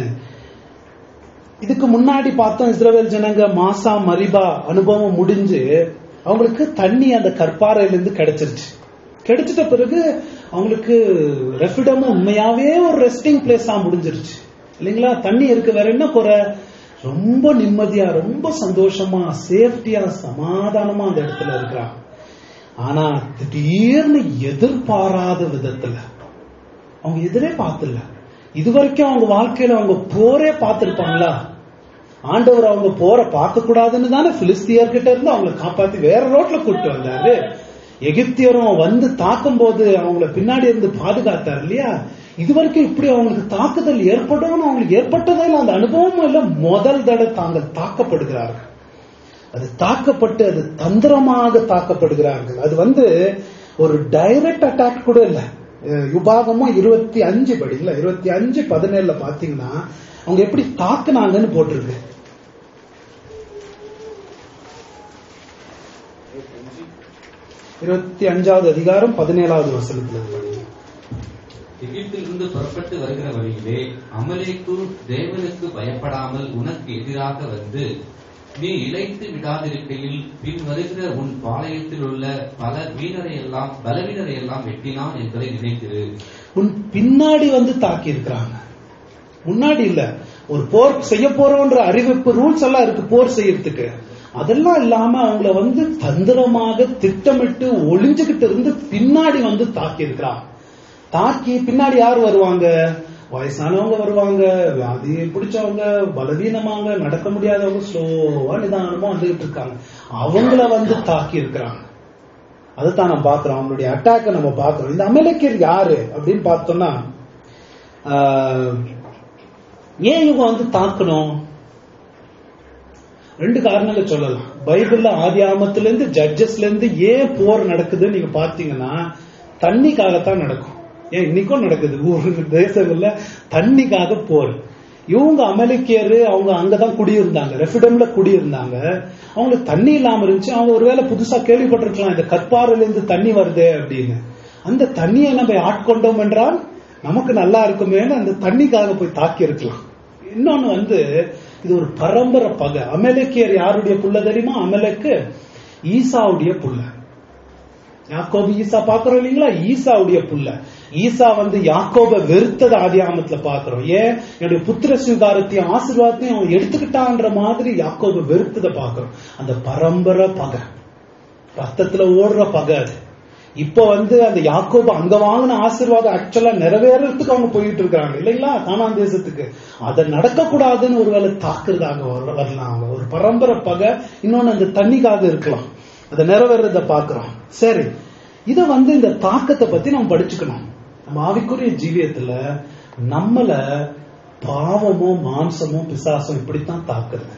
இதுக்கு முன்னாடி பார்த்தோம் இஸ்ரவேல் ஜனங்க மாசா மரிபா அனுபவம் முடிஞ்சு அவங்களுக்கு தண்ணி அந்த கற்பாறையில இருந்து கிடைச்சிருச்சு கிடைச்சிட்ட பிறகு அவங்களுக்கு ரெஃபிடமும் உண்மையாவே ஒரு ரெஸ்டிங் பிளேஸா முடிஞ்சிருச்சு இல்லைங்களா தண்ணி இருக்கு வேற என்ன குறை ரொம்ப நிம்மதியா ரொம்ப சந்தோஷமா சேஃப்டியா சமாதானமா அந்த இடத்துல இருக்கிறாங்க ஆனா திடீர்னு எதிர்பாராத விதத்துல அவங்க எதிரே பார்த்துல இது வரைக்கும் அவங்க வாழ்க்கையில அவங்க போரே பார்த்திருப்பாங்களா ஆண்டவர் அவங்க போற பார்க்க கூடாதுன்னு தானே பிலிஸ்தியர்கிட்ட இருந்து அவங்களை காப்பாத்தி வேற ரோட்ல கூட்டு வந்தாரு எகிப்தியரும் வந்து தாக்கும் போது அவங்கள பின்னாடி இருந்து பாதுகாத்தார் இல்லையா இது வரைக்கும் இப்படி அவங்களுக்கு தாக்குதல் ஏற்படும் அவங்களுக்கு ஏற்பட்டதே இல்லை அந்த அனுபவமும் இல்லை முதல் தடவை தாங்கள் தாக்கப்படுகிறார்கள் அது தாக்கப்பட்டு அது தந்திரமாக தாக்கப்படுகிறார்கள் அது வந்து ஒரு டைரக்ட் அட்டாக் கூட இல்ல அஹ் யுபாகமும் இருபத்தி அஞ்சு படி இல்ல இருபத்தி அஞ்சு பதினேழுல பாத்தீங்கன்னா அவங்க எப்படி தாக்குனாங்கன்னு போட்டிருக்கு இருபத்தி அஞ்சாவது அதிகாரம் பதினேழாவது வசனத்துல படிங்க. எகிப்திலிருந்து புறப்பட்டு வருகிற வழியிலே அமலேக்கு தேவனுக்கு பயப்படாமல் உனக்கு எதிராக வந்து நீ இழைத்து விடாதிருக்கையில் பின் வருகிற உன் பாளையத்தில் உள்ள பல வீணரை எல்லாம் பலவீனரை எல்லாம் வெட்டினான் என்பதை நினைத்திரு உன் பின்னாடி வந்து தாக்கி இருக்கிறாங்க முன்னாடி இல்ல ஒரு போர் செய்ய போறோன்ற அறிவிப்பு ரூல்ஸ் எல்லாம் இருக்கு போர் செய்யறதுக்கு அதெல்லாம் இல்லாம அவங்கள வந்து தந்திரமாக திட்டமிட்டு ஒளிஞ்சுகிட்டு இருந்து பின்னாடி வந்து தாக்கி இருக்கிறாங்க தாக்கி பின்னாடி யார் வருவாங்க வயசானவங்க வருவாங்க வியாதி பிடிச்சவங்க பலவீனமாங்க நடக்க முடியாதவங்க ஸ்லோவா நிதானமா வந்துகிட்டு இருக்காங்க அவங்கள வந்து தாக்கி இருக்கிறாங்க அதைத்தான் நம்ம பாக்குறோம் அவங்களுடைய அட்டாக்க நம்ம பாக்குறோம் இந்த அமெரிக்கர் யாரு அப்படின்னு பார்த்தோம்னா ஆஹ், ஏன் இவங்க வந்து தாக்கணும் ரெண்டு காரணங்கள் சொல்லலாம் பைபிள்ல ஆதி ஆமத்துல இருந்து ஜட்ஜஸ்ல இருந்து ஏன் போர் நடக்குதுன்னு நீங்க பாத்தீங்கன்னா தண்ணிக்காகத்தான் நடக்கும் ஏன் இன்னைக்கும் நடக்குது ஊர் தேசங்கள்ல தண்ணிக்காக போர் இவங்க அமெரிக்கரு அவங்க அங்கதான் குடியிருந்தாங்க ரெஃபிடம்ல குடியிருந்தாங்க அவங்களுக்கு தண்ணி இல்லாம இருந்துச்சு அவங்க ஒருவேளை புதுசா கேள்விப்பட்டிருக்கலாம் இந்த கற்பாறையில இருந்து தண்ணி வருதே அப்படின்னு அந்த தண்ணியை நம்ம ஆட்கொண்டோம் என்றால் நமக்கு நல்லா இருக்குமேன்னு அந்த தண்ணிக்காக போய் தாக்கி இருக்கலாம் இன்னொன்னு வந்து இது ஒரு பரம்பரை பகை அமெரிக்கர் யாருடைய புள்ள தெரியுமா அமெரிக்கு ஈசாவுடைய புள்ள யாக்கோபு ஈசா பாக்குறோம் இல்லைங்களா ஈசாவுடைய புள்ள ஈசா வந்து யாக்கோப வெறுத்தது ஆதி ஆமத்துல பாக்குறோம் ஏன் என்னுடைய புத்திர சுகாரத்தையும் ஆசீர்வாதத்தையும் அவன் எடுத்துக்கிட்டான்ற மாதிரி யாக்கோப வெறுத்ததை பாக்குறோம் அந்த பரம்பரை பகை ரத்தத்துல ஓடுற பகை அது இப்ப வந்து அந்த யாக்கோபு அங்க வாங்கின ஆசீர்வாதம் ஆக்சுவலா நிறைவேறதுக்கு அவங்க போயிட்டு இருக்காங்க இல்லைங்களா கானான் தேசத்துக்கு அதை நடக்கக்கூடாதுன்னு ஒருவேளை தாக்குறதாக வர- வரலாம் அவங்க ஒரு பரம்பரை பகை இன்னொன்னு அந்த தண்ணிக்காக இருக்கலாம் அதை நிறைவேறத பாக்குறோம் சரி இத வந்து இந்த தாக்கத்தை பத்தி நம்ம படிச்சுக்கணும் நம்ம ஆவிக்குரிய ஜீவியத்துல நம்மள பாவமோ மாம்சமோ பிசாசம் இப்படித்தான் தாக்குறது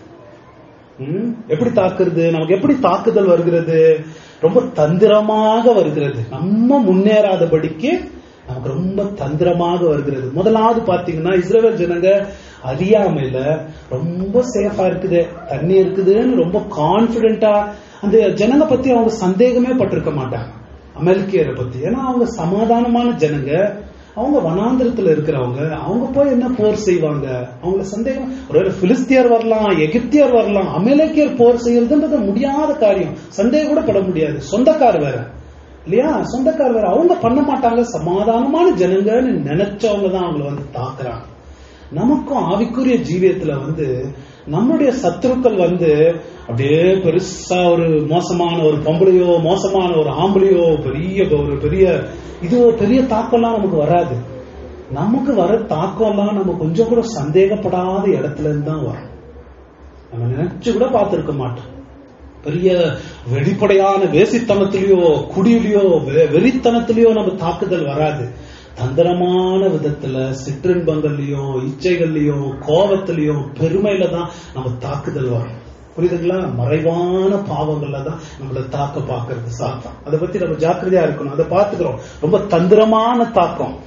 ம்? எப்படி தாக்குறது நமக்கு எப்படி தாக்குதல் வருகிறது ரொம்ப தந்திரமாக வருகிறது நம்ம முன்னேறாதபடிக்கு நமக்கு ரொம்ப தந்திரமாக வருகிறது முதலாவது பாத்தீங்கன்னா இஸ்ரேல் ஜனங்க அறியாமையில ரொம்ப சேஃபா இருக்குது தண்ணி இருக்குதுன்னு ரொம்ப கான்பிடென்டா அந்த ஜனங்க பத்தி அவங்க சந்தேகமே பட்டிருக்க மாட்டாங்க அமெரிக்கரை பத்தி ஏன்னா அவங்க சமாதானமான ஜனங்க அவங்க வனாந்திரத்துல இருக்கிறவங்க அவங்க போய் என்ன போர் செய்வாங்க அவங்கள சந்தேகம் ஒருவேளை பிலிஸ்தியர் வரலாம் எகிப்தியர் வரலாம் அமெரிக்கர் போர் செய்யறதுன்றது முடியாத காரியம் சந்தேகம் கூட பட முடியாது சொந்தக்கார் வேற இல்லையா சொந்தக்கார் வேற அவங்க பண்ண மாட்டாங்க சமாதானமான ஜனங்கன்னு நினைச்சவங்க தான் அவங்கள வந்து தாக்குறாங்க நமக்கும் ஆவிக்குரிய ஜீவியத்துல வந்து நம்முடைய சத்துருக்கள் வந்து அப்படியே பெருசா ஒரு மோசமான ஒரு பொம்பளையோ மோசமான ஒரு ஆம்பளையோ பெரிய ஒரு பெரிய இது ஒரு பெரிய தாக்கம்லாம் நமக்கு வராது நமக்கு வர தாக்கம்லாம் நம்ம கொஞ்சம் கூட சந்தேகப்படாத இடத்துல இருந்து தான் வரும் நம்ம நினைச்சு கூட பார்த்திருக்க மாட்டோம் பெரிய வெளிப்படையான வேசித்தனத்திலேயோ குடியிலையோ வெ- வெறித்தனத்திலேயோ நம்ம தாக்குதல் வராது தந்திரமான விதத்துல சிற்றின்பங்கள்லயும் இச்சைகள்லயும் கோபத்திலையும் பெருமையில தான் நம்ம தாக்குதல் வரும் புரியுதுங்களா மறைவான பாவங்கள்ல தான் நம்மள தாக்க பாக்குறது சாத்தான் அதை பத்தி நம்ம ஜாக்கிரதையா இருக்கணும் அதை பார்த்துக்கிறோம் ரொம்ப தந்திரமான தாக்கம்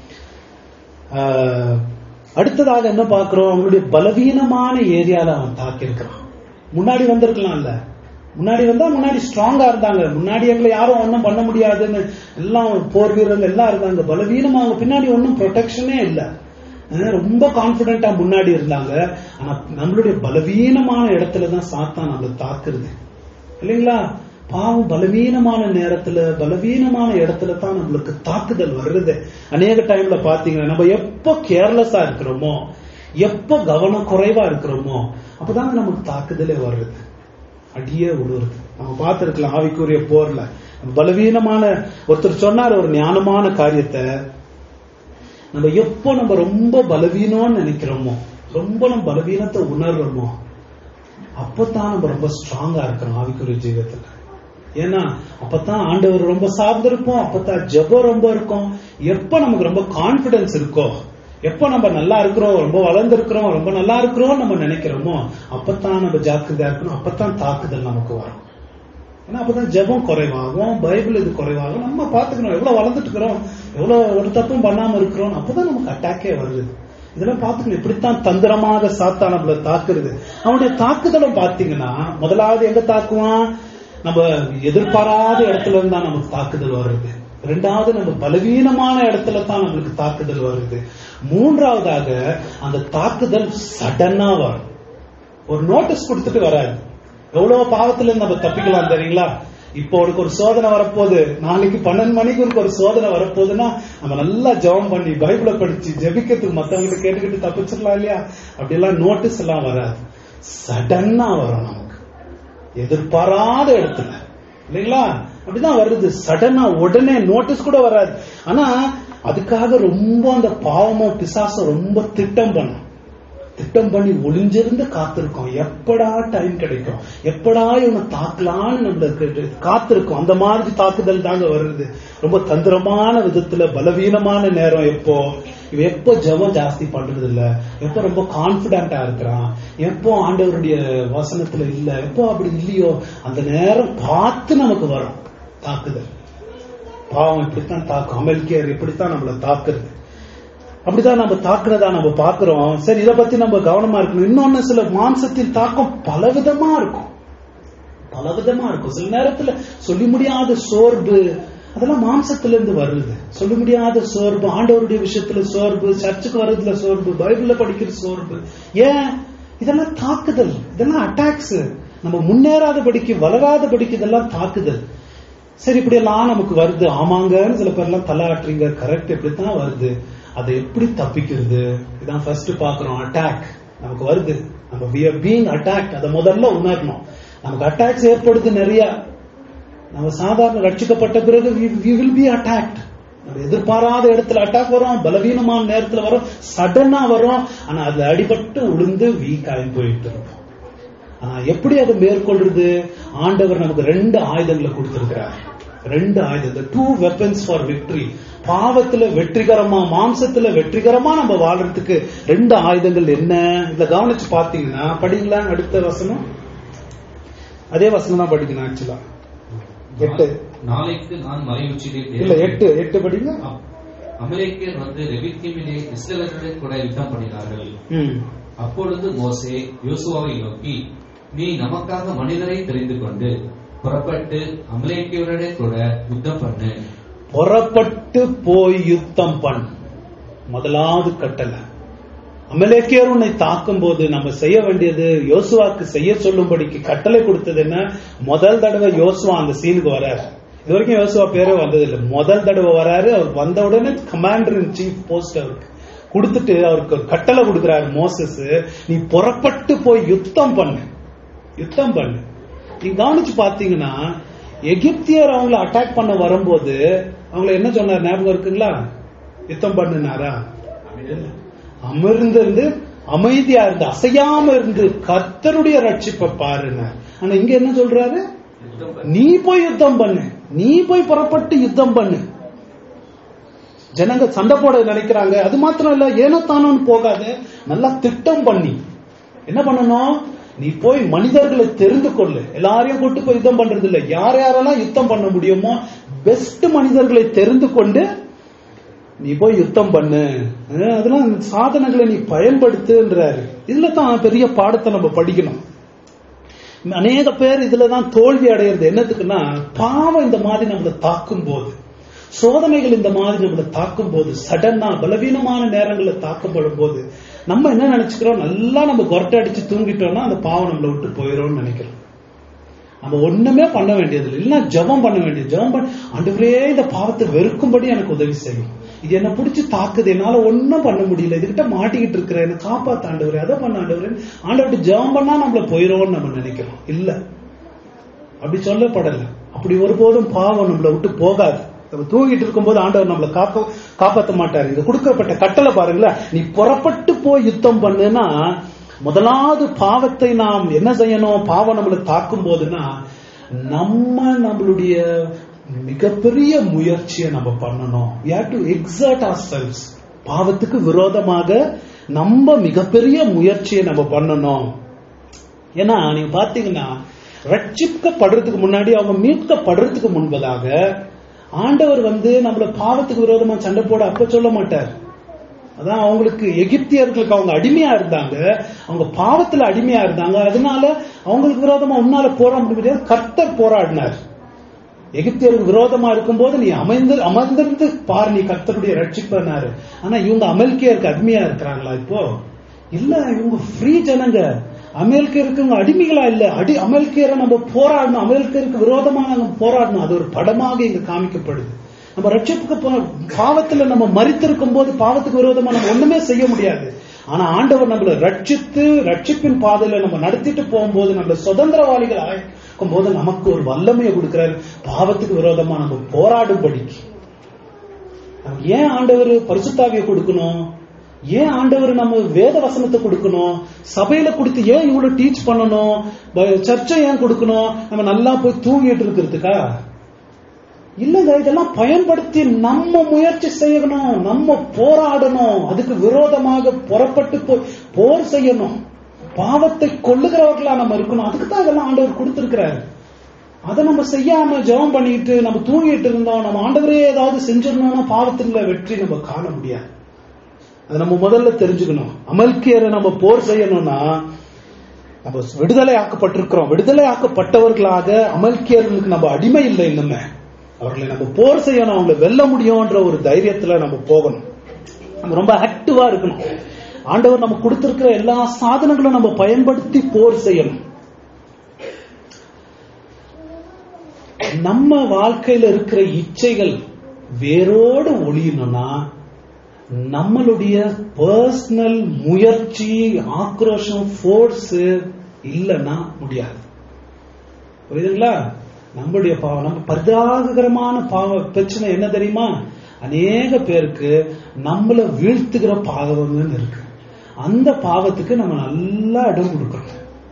ஆஹ், அடுத்ததாக என்ன பார்க்கிறோம் அவனுடைய பலவீனமான ஏரியால அவன் தாக்கி இருக்கிறான் முன்னாடி வந்திருக்கலாம்ல முன்னாடி வந்தா முன்னாடி ஸ்ட்ராங்கா இருந்தாங்க முன்னாடி எங்களை யாரும் ஒன்றும் பண்ண முடியாதுன்னு எல்லாம் போர் வீரர்கள் எல்லாம் இருந்தாங்க பலவீனமா அவங்க பின்னாடி ஒன்றும் ப்ரொடெக்ஷனே இல்ல அஹ் ரொம்ப கான்பிடென்டா முன்னாடி இருந்தாங்க ஆனா நம்மளுடைய பலவீனமான இடத்துல தான் சாத்தான் நம்மளை தாக்குறது இல்லைங்களா பாவம் பலவீனமான நேரத்துல பலவீனமான இடத்துல தான் நம்மளுக்கு தாக்குதல் வருது அநேக டைம்ல பாத்தீங்கன்னா நம்ம எப்போ கேர்லெஸ்ஸா இருக்கிறோமோ எப்போ கவனம் குறைவா இருக்கிறோமோ அப்பதாங்க நமக்கு தாக்குதலே வருது அடியே விழுறது நம்ம பார்த்திருக்கலாம் ஆவிக்குரிய போர்ல பலவீனமான ஒருத்தர் சொன்னார் ஒரு ஞானமான காரியத்தை நம்ம எப்போ நம்ம ரொம்ப பலவீனம்னு நினைக்கிறோமோ ரொம்ப நம்ம பலவீனத்தை உணர்றோமோ அப்பதான் நம்ம ரொம்ப ஸ்ட்ராங்கா இருக்கிறோம் ஆவிக்குரிய ஜீவியத்துல ஏன்னா அப்பதான் ஆண்டவர் ரொம்ப சார்ந்திருப்போம் அப்பதான் ஜெபம் ரொம்ப இருக்கும் எப்ப நமக்கு ரொம்ப கான்பிடன்ஸ் இருக்கோ எப்ப நம்ம நல்லா இருக்கிறோம் ரொம்ப வளர்ந்திருக்கிறோம் ரொம்ப நல்லா இருக்கிறோம் நம்ம நினைக்கிறோமோ அப்பதான் நம்ம ஜாக்கிரதையா இருக்கணும் அப்பதான் தாக்குதல் நமக்கு வரும் ஏன்னா அப்பதான் ஜெபம் குறைவாகும் பைபிள் இது குறைவாகும் நம்ம பாத்துக்கணும் எவ்வளவு வளர்ந்துட்டு இருக்கிறோம் எவ்வளவு ஒரு தப்பும் பண்ணாம இருக்கிறோம் அப்பதான் நமக்கு அட்டாக்கே வருது இதெல்லாம் பாத்துக்கணும் இப்படித்தான் தந்திரமாக சாத்தா நம்மள தாக்குறது அவனுடைய தாக்குதலும் பாத்தீங்கன்னா முதலாவது எங்க தாக்குவான் நம்ம எதிர்பாராத இடத்துல இருந்தா நமக்கு தாக்குதல் வருது ரெண்டாவது நம்ம பலவீனமான இடத்துல தான் நம்மளுக்கு தாக்குதல் வருது மூன்றாவதாக அந்த தாக்குதல் சடனா வரும் ஒரு நோட்டீஸ் கொடுத்துட்டு வராது எவ்வளவு பாவத்துல இருந்து நம்ம தப்பிக்கலாம் தெரியுங்களா இப்போ உனக்கு ஒரு சோதனை வரப்போகுது நாளைக்கு பன்னெண்டு மணிக்கு உனக்கு ஒரு சோதனை வரப்போகுதுன்னா நம்ம நல்லா ஜெபம் பண்ணி பைபிளை படிச்சு ஜெபிக்கிறதுக்கு மத்தவங்க கேட்டுக்கிட்டு தப்பிச்சிடலாம் இல்லையா அப்படியெல்லாம் நோட்டீஸ் எல்லாம் வராது சடனா வரும் நமக்கு எதிர்பாராத இடத்துல இல்லைங்களா அப்படிதான் வருது சடனா உடனே நோட்டீஸ் கூட வராது ஆனா அதுக்காக ரொம்ப அந்த பாவமும் பிசாசம் ரொம்ப திட்டம் பண்ணும் திட்டம் பண்ணி ஒளிஞ்சிருந்து காத்திருக்கோம் எப்படா டைம் கிடைக்கும் எப்படா இவனை தாக்கலான்னு நம்மளுக்கு காத்திருக்கோம் அந்த மாதிரி தாக்குதல் தாங்க வருது ரொம்ப தந்திரமான விதத்துல பலவீனமான நேரம் எப்போ இவன் எப்போ ஜெபம் ஜாஸ்தி பண்றது இல்ல எப்போ ரொம்ப கான்பிடண்டா இருக்கிறான் எப்போ ஆண்டவருடைய வசனத்துல இல்ல எப்போ அப்படி இல்லையோ அந்த நேரம் பார்த்து நமக்கு வரும் தாக்குதல் பாவம் இப்படித்தான் தாக்கும் அமெரிக்கர் இப்படித்தான் நம்மள தாக்குறது அப்படிதான் நம்ம தாக்குறதா நம்ம பாக்குறோம் சரி இதை பத்தி நம்ம கவனமா இருக்கணும் இன்னொன்னு சில மாம்சத்தின் தாக்கம் பலவிதமா இருக்கும் பலவிதமா இருக்கும் சில நேரத்துல சொல்லி முடியாத சோர்வு அதெல்லாம் மாம்சத்துல இருந்து வருது சொல்ல முடியாத சோர்வு ஆண்டவருடைய விஷயத்துல சோர்வு சர்ச்சுக்கு வர்றதுல சோர்வு பைபிள்ல படிக்கிற சோர்வு ஏன் இதெல்லாம் தாக்குதல் இதெல்லாம் அட்டாக்ஸ் நம்ம முன்னேறாத படிக்கு வளராத படிக்கு இதெல்லாம் தாக்குதல் சரி இப்படி எல்லாம் நமக்கு வருது ஆமாங்கன்னு சில பேர் எல்லாம் தலாட்டுறீங்க கரெக்ட் இப்படித்தான் வருது அதை எப்படி தப்பிக்கிறது இதான் ஃபர்ஸ்ட் பாக்குறோம் அட்டாக் நமக்கு வருது நம்ம we are being attacked அதை முதல்ல உணரணும் நமக்கு அட்டாக்ஸ் ஏற்படுது நிறைய நம்ம சாதாரண ரட்சிக்கப்பட்ட பிறகு we we will be attacked நம்ம எதிர்பாராத இடத்துல அட்டாக் வரும் பலவீனமான நேரத்துல வரும் சடனா வரும் ஆனா அதுல அடிபட்டு உளுந்து வீக் ஆகி போயிட்டு இருப்போம் ஆனா எப்படி அதை மேற்கொள்றது ஆண்டவர் நமக்கு ரெண்டு ஆயுதங்களை கொடுத்திருக்கிறார் ரெண்டு ஆயுதம் டூ வெப்பன்ஸ் ஃபார் விக்டரி பாவத்துல வெற்றிகரமா மாம்சத்துல வெற்றிகரமா நம்ம வாழ்றதுக்கு ரெண்டு ஆயுதங்கள் என்ன இதுல கவனிச்சு பாத்தீங்கன்னா படிங்களா அடுத்த வசனம் அதே வசனம் தான் படிக்கணும் ஆக்சுவலா எட்டு நாளைக்கு நான் மலை உச்சியில் இல்ல எட்டு எட்டு படிங்க அமெரிக்கர் வந்து ரெபித்திமிலே இஸ்ரவேலருடன் கூட யுத்தம் பண்ணினார்கள் ம் அப்பொழுது மோசே யோசுவாவை நோக்கி நீ நமக்காக மனிதரை தெரிந்து கொண்டு புறப்பட்டு அமலேக்கியருடைய கூட யுத்தம் பண்ணு புறப்பட்டு போய் யுத்தம் பண் முதலாவது கட்டளை அமலேக்கியர் உன்னை தாக்கும் போது நம்ம செய்ய வேண்டியது யோசுவாக்கு செய்ய சொல்லும்படிக்கு கட்டளை கொடுத்தது என்ன முதல் தடவை யோசுவா அந்த சீனுக்கு வராரு இது வரைக்கும் யோசுவா பேரே வந்தது இல்லை முதல் தடவை வராரு அவர் வந்த உடனே கமாண்டர் இன் சீஃப் போஸ்ட் அவருக்கு கொடுத்துட்டு அவருக்கு ஒரு கட்டளை கொடுக்கிறாரு மோசஸ் நீ புறப்பட்டு போய் யுத்தம் பண்ணு யுத்தம் பண்ணு நீங்க கவனிச்சு பாத்தீங்கன்னா எகிப்தியர் அவங்கள அட்டாக் பண்ண வரும்போது அவங்கள என்ன சொன்னார் ஞாபகம் இருக்குங்களா யுத்தம் பண்ணினாரா அமர்ந்திருந்து அமைதியா இருந்து அசையாம இருந்து கர்த்தருடைய ரட்சிப்பை பாருங்க ஆனா இங்க என்ன சொல்றாரு நீ போய் யுத்தம் பண்ணு நீ போய் புறப்பட்டு யுத்தம் பண்ணு ஜனங்க சண்டை போட நினைக்கிறாங்க அது மாத்திரம் இல்ல ஏனோ தானோன்னு போகாத நல்லா திட்டம் பண்ணி என்ன பண்ணணும் நீ போய் மனிதர்களை தெரிந்து கொள்ளு எல்லாரையும் கூட்டு போய் யுத்தம் பண்றது இல்ல யார் யாரெல்லாம் யுத்தம் பண்ண முடியுமோ பெஸ்ட் மனிதர்களை தெரிந்து கொண்டு நீ போய் யுத்தம் பண்ணு அஹ் அதெல்லாம் சாதனங்களை நீ பயன்படுத்துன்றாரு இதுல தான் பெரிய பாடத்தை நம்ம படிக்கணும் அநேக பேர் இதுலதான் தோல்வி அடையிறது என்னத்துக்குன்னா பாவம் இந்த மாதிரி நம்மளை தாக்கும் போது சோதனைகள் இந்த மாதிரி நம்மளை தாக்கும் போது சடனா பலவீனமான நேரங்கள்ல தாக்கப்படும் போது நம்ம என்ன நினைச்சுக்கிறோம் நல்லா நம்ம கொரட்டை அடிச்சு தூங்கிட்டோம்னா அந்த பாவம் நம்மளை விட்டு போயிடும்னு நினைக்கிறோம் நம்ம ஒண்ணுமே பண்ண வேண்டியது இல்லை இல்லைன்னா ஜெபம் பண்ண வேண்டியது ஜெபம் பண்ண ஆண்டவரே இந்த பாவத்தை வெறுக்கும்படி எனக்கு உதவி செய்யும் இது என்ன பிடிச்சி தாக்குது என்னால ஒண்ணும் பண்ண முடியல இதுகிட்ட மாட்டிக்கிட்டு இருக்கிறேன் என்ன காப்பாத்த ஆண்டவரே அதை பண்ண ஆண்டவரே ஆண்டவர்கிட்ட ஜெபம் பண்ணா நம்மள போயிடும்னு நம்ம நினைக்கிறோம் இல்ல அப்படி சொல்லப்படல அப்படி ஒருபோதும் பாவம் நம்மளை விட்டு போகாது நம்ம தூங்கிட்டு இருக்கும்போது ஆண்டவர் நம்மளை காக்க காப்பாத்த மாட்டாரு இங்க கொடுக்கப்பட்ட கட்டளை பாருங்களேன் நீ புறப்பட்டு போய் யுத்தம் பண்ணுனா முதலாவது பாவத்தை நாம் என்ன செய்யணும் பாவம் நம்மளை தாக்கும் போதுன்னா நம்ம நம்மளுடைய மிகப்பெரிய முயற்சியை நம்ம பண்ணணும் we have to exert ourselves பாவத்துக்கு விரோதமாக நம்ம மிகப்பெரிய முயற்சியை நம்ம பண்ணணும் ஏன்னா நீங்க பாத்தீங்கன்னா ரட்சிக்கப்படுறதுக்கு முன்னாடி அவங்க மீட்கப்படுறதுக்கு முன்பதாக ஆண்டவர் வந்து நம்மள பாவத்துக்கு விரோதமா சண்டை போட அப்ப சொல்ல மாட்டார் அதான் அவங்களுக்கு எகிப்தியர்களுக்கு அவங்க அடிமையா இருந்தாங்க அவங்க பாவத்துல அடிமையா இருந்தாங்க அதனால அவங்களுக்கு விரோதமா உன்னால போராட முடியாது கர்த்தர் போராடினார் எகிப்தியருக்கு விரோதமா இருக்கும்போது நீ அமைந்து அமர்ந்திருந்து பாரு நீ கர்த்தருடைய ரட்சிப்பனாரு ஆனா இவங்க அமெரிக்கையருக்கு அடிமையா இருக்கிறாங்களா இப்போ இல்ல இவங்க ஃப்ரீ ஜனங்க அமெரிக்கருக்கு இவங்க அடிமைகளா இல்ல அடி அமெரிக்கரை நம்ம போராடணும் அமெரிக்கருக்கு விரோதமா நம்ம போராடணும் அது ஒரு படமாக இங்க காமிக்கப்படுது நம்ம ரட்சிப்புக்கு போ- பாவத்துல நம்ம மறித்திருக்கும் போது பாவத்துக்கு விரோதமா நம்ம ஒண்ணுமே செய்ய முடியாது ஆனா ஆண்டவர் நம்மள ரட்சித்து ரட்சிப்பின் பாதையில நம்ம நடத்திட்டு போகும்போது நம்மள சுதந்திரவாளிகள் ஆக்கும் போது நமக்கு ஒரு வல்லமையை கொடுக்கிறார் பாவத்துக்கு விரோதமா நம்ம போராடும்படிக்கு நமக்கு ஏன் ஆண்டவர் பரிசுத்தாவியை கொடுக்கணும் ஏன் ஆண்டவர் நம்ம வேத வசனத்தை கொடுக்கணும் சபையில கொடுத்து ஏன் இவ்வளவு டீச் பண்ணணும் ப- சர்ச்சை ஏன் கொடுக்கணும் நம்ம நல்லா போய் தூங்கிட்டு இருக்கிறதுக்கா இல்லங்க இதெல்லாம் பயன்படுத்தி நம்ம முயற்சி செய்யணும் நம்ம போராடணும் அதுக்கு விரோதமாக புறப்பட்டு போய் போர் செய்யணும் பாவத்தை கொள்ளுகிறவர்களா நம்ம இருக்கணும் அதுக்கு தான் இதெல்லாம் ஆண்டவர் கொடுத்திருக்கிறாரு அதை நம்ம செய்யாம ஜெபம் பண்ணிட்டு நம்ம தூங்கிட்டு இருந்தோம் நம்ம ஆண்டவரே ஏதாவது செஞ்சிருந்தோம்னா பாவத்துல வெற்றி நம்ம காண முடியாது அதை நம்ம முதல்ல தெரிஞ்சுக்கணும் அமல்கியரை நம்ம போர் செய்யணும்னா நம்ம விடுதலை ஆக்கப்பட்டிருக்கிறோம் விடுதலை ஆக்கப்பட்டவர்களாக அமல்கியர்களுக்கு நம்ம அடிமை இல்லை இன்னுமே அவர்களை நம்ம போர் செய்யணும் அவங்களை வெல்ல முடியும்ன்ற ஒரு தைரியத்துல நம்ம போகணும் நம்ம ரொம்ப ஆக்டிவா இருக்கணும் ஆண்டவர் நம்ம கொடுத்திருக்கிற எல்லா சாதனங்களும் நம்ம பயன்படுத்தி போர் செய்யணும் நம்ம வாழ்க்கையில இருக்கிற இச்சைகள் வேரோடு ஒளியணும்னா நம்மளுடைய பர்சனல் முயற்சி ஆக்ரோஷம் ஃபோர்ஸ் இல்லைன்னா முடியாது புரியுதுங்களா நம்மளுடைய பாவம் நம்ம பரிதாபகரமான பாவ பிரச்சனை என்ன தெரியுமா அநேக பேருக்கு நம்மள வீழ்த்துகிற பாவம்னு இருக்கு அந்த பாவத்துக்கு நம்ம நல்லா இடம் கொடுக்கணும்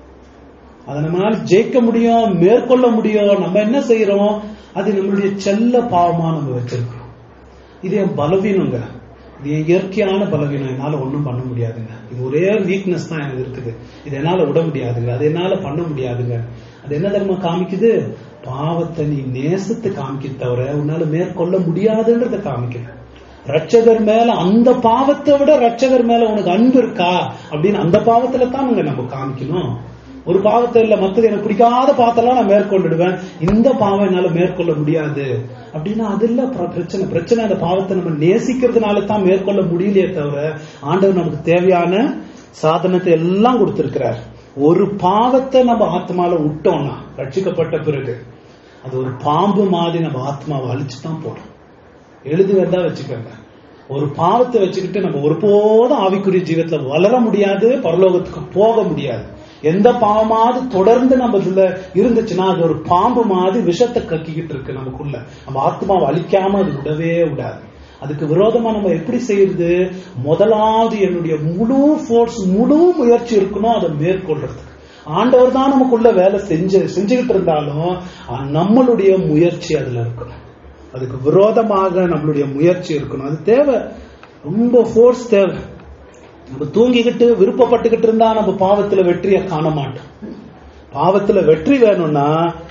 அதை நம்மளால ஜெயிக்க முடியும் மேற்கொள்ள முடியும் நம்ம என்ன செய்யறோம் அது நம்மளுடைய செல்ல பாவமா நம்ம வச்சிருக்கிறோம் இது என் பலவீனங்க இது என் இயற்கையான பலவீனம் என்னால ஒண்ணும் பண்ண முடியாதுங்க இது ஒரே வீக்னஸ் தான் எனக்கு இருக்குது இது என்னால விட முடியாதுங்க அது என்னால பண்ண முடியாதுங்க அது என்ன தெரியுமா காமிக்குது பாவத்தை நீ நேசத்தை காமிக்க தவிர உன்னால மேற்கொள்ள முடியாதுன்றத காமிக்குது ரட்சகர் மேல அந்த பாவத்தை விட ரட்சகர் மேல உனக்கு அன்பு இருக்கா அப்படின்னு அந்த பாவத்துல தான் உங்க நம்ம காமிக்கணும் ஒரு பாவத்தை இல்ல மத்தது எனக்கு பிடிக்காத பாவத்தெல்லாம் நான் மேற்கொண்டுடுவேன் இந்த பாவம் என்னால மேற்கொள்ள முடியாது அப்படின்னா அது இல்ல பிர- பிரச்சனை பிரச்சனை அந்த பாவத்தை நம்ம நேசிக்கிறதுனால தான் மேற்கொள்ள முடியலையே தவிர ஆண்டவர் நமக்கு தேவையான சாதனத்தை எல்லாம் கொடுத்திருக்கிறார் ஒரு பாவத்தை நம்ம ஆத்மால விட்டோம்னா ரட்சிக்கப்பட்ட பிறகு அது ஒரு பாம்பு மாதிரி நம்ம ஆத்மாவை அழிச்சு தான் போடும் எழுதி வந்தா வச்சுக்கோங்க ஒரு பாவத்தை வச்சுக்கிட்டு நம்ம ஒருபோதும் ஆவிக்குரிய ஜீவத்துல வளர முடியாது பரலோகத்துக்கு போக முடியாது எந்த பாவமாவது தொடர்ந்து நம்ம இதுல இருந்துச்சுன்னா அது ஒரு பாம்பு மாதிரி விஷத்தை கக்கிக்கிட்டு இருக்கு நமக்குள்ள நம்ம ஆத்மாவை அழிக்காம அது விடவே விடாது அதுக்கு விரோதமா நம்ம எப்படி செய்யறது முதலாவது என்னுடைய முழு ஃபோர்ஸ் முழு முயற்சி இருக்கணும் அதை மேற்கொள்றதுக்கு ஆண்டவர் தான் நமக்குள்ள வேலை செஞ்சு செஞ்சுக்கிட்டு இருந்தாலும் அஹ், நம்மளுடைய முயற்சி அதுல இருக்கணும் அதுக்கு விரோதமாக நம்மளுடைய முயற்சி இருக்கணும் அது தேவை ரொம்ப ஃபோர்ஸ் தேவை நம்ம தூங்கிக்கிட்டு விருப்பப்பட்டுக்கிட்டு இருந்தா நம்ம பாவத்துல வெற்றியை காண மாட்டோம் பாவத்துல வெற்றி வேணும்னா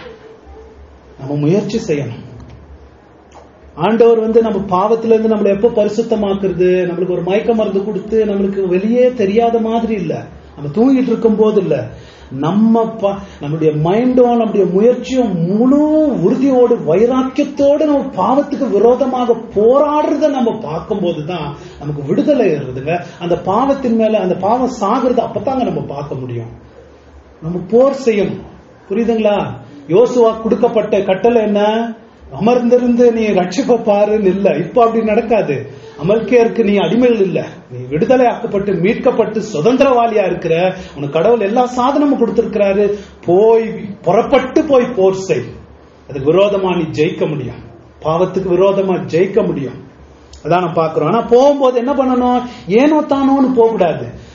நம்ம முயற்சி செய்யணும் ஆண்டவர் வந்து நம்ம பாவத்துல இருந்து நம்மளை எப்ப பரிசுத்தமாக்குறது நம்மளுக்கு ஒரு மயக்க மருந்து கொடுத்து நம்மளுக்கு வெளியே தெரியாத மாதிரி இல்ல நம்ம தூங்கிட்டு இருக்கும் போது இல்ல நம்ம ப- நம்முடைய மைண்டும் நம்முடைய முயற்சியும் முழு உறுதியோடு வைராக்கியத்தோடு நம்ம பாவத்துக்கு விரோதமாக போராடுறத நம்ம பார்க்கும்போது தான் நமக்கு விடுதலை ஏறுதுங்க அந்த பாவத்தின் மேல அந்த பாவம் சாகுறது அப்பதாங்க நம்ம பார்க்க முடியும் நம்ம போர் செய்யணும் புரியுதுங்களா யோசுவா கொடுக்கப்பட்ட கட்டளை என்ன அமர்ந்திருந்து நீ ரட்சிப்ப பாருன்னு இல்ல இப்ப அப்படி நடக்காது அமல்கேருக்கு நீ அடிமைகள் இல்ல நீ விடுதலை ஆக்கப்பட்டு மீட்கப்பட்டு சுதந்திரவாளியா இருக்கிற உனக்கு கடவுள் எல்லா சாதனமும் கொடுத்திருக்கிறாரு போய் புறப்பட்டு போய் போர் செய் அதுக்கு விரோதமா நீ ஜெயிக்க முடியும் பாவத்துக்கு விரோதமா ஜெயிக்க முடியும் அதான் நான் பாக்குறோம் ஆனா போகும்போது என்ன பண்ணணும் ஏனோ தானோன்னு போக கூடாது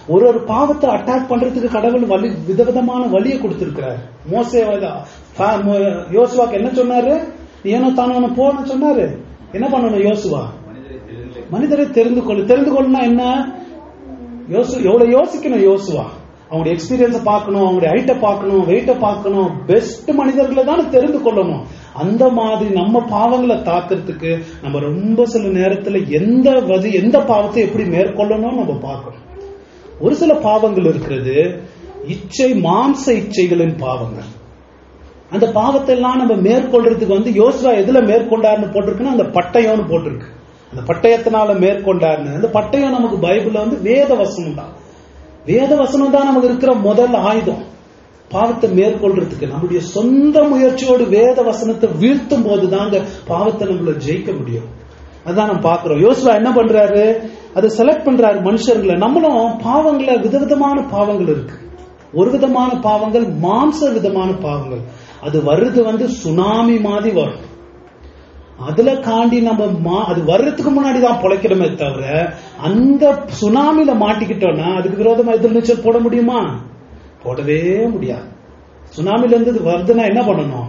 ஒரு ஒரு பாவத்தை அட்டாக் பண்றதுக்கு கடவுள் வழி விதவிதமான வழியை கொடுத்திருக்கிறார் மோசே யோசுவாக்கு என்ன சொன்னாரு நீ ஏனோ தானோ போன்னு சொன்னாரு என்ன பண்ணணும் யோசுவா மனிதரை தெரிந்து மனிதரை தெரிந்து கொள்ளு தெரிந்து கொள்ளுனா என்ன யோசு எவ்வளவு யோசிக்கணும் யோசுவா அவங்களுடைய எக்ஸ்பீரியன்ஸ பார்க்கணும் அவங்களுடைய ஹைட்ட பார்க்கணும் வெயிட்ட பார்க்கணும் பெஸ்ட் மனிதர்களை தானே தெரிந்து கொள்ளணும் அந்த மாதிரி நம்ம பாவங்களை தாக்குறதுக்கு நம்ம ரொம்ப சில நேரத்துல எந்த வதி எந்த பாவத்தை எப்படி மேற்கொள்ளணும் நம்ம பார்க்கணும் ஒரு சில பாவங்கள் இருக்கிறது இச்சை மாம்ச இச்சைகளின் பாவங்கள் அந்த பாவத்தை எல்லாம் நம்ம மேற்கொள்றதுக்கு வந்து யோசுவா எதுல மேற்கொண்டாருன்னு போட்டிருக்குன்னா அந்த பட்டயம்னு போட்டிருக்கு அந்த பட்டயத்தினால மேற்கொண்டாருன்னு அந்த பட்டயம் நமக்கு பைபிள்ல வந்து வேத வசனம் தான் வேத வசனம் தான் நமக்கு இருக்கிற முதல் ஆயுதம் பாவத்தை மேற்கொள்றதுக்கு நம்முடைய சொந்த முயற்சியோடு வேத வசனத்தை வீழ்த்தும் போது தாங்க பாவத்தை நம்மள ஜெயிக்க முடியும் அதான் நம்ம பாக்குறோம் யோசுவா என்ன பண்றாரு அதை செலக்ட் பண்றாரு மனுஷர்களை நம்மளும் பாவங்கள விதவிதமான பாவங்கள் இருக்கு ஒரு விதமான பாவங்கள் மாம்ச விதமான பாவங்கள் அது வர்றது வந்து சுனாமி மாதிரி வரும் அதுல காண்டி நம்ம மா- அது வர்றதுக்கு முன்னாடி தான் பொழைக்கிறோமே தவிர அந்த சுனாமில மாட்டிக்கிட்டோம்னா அதுக்கு விரோதமா எதிர்நீச்சல் போட முடியுமா போடவே முடியாது சுனாமில இருந்து இது வருதுன்னா என்ன பண்ணணும்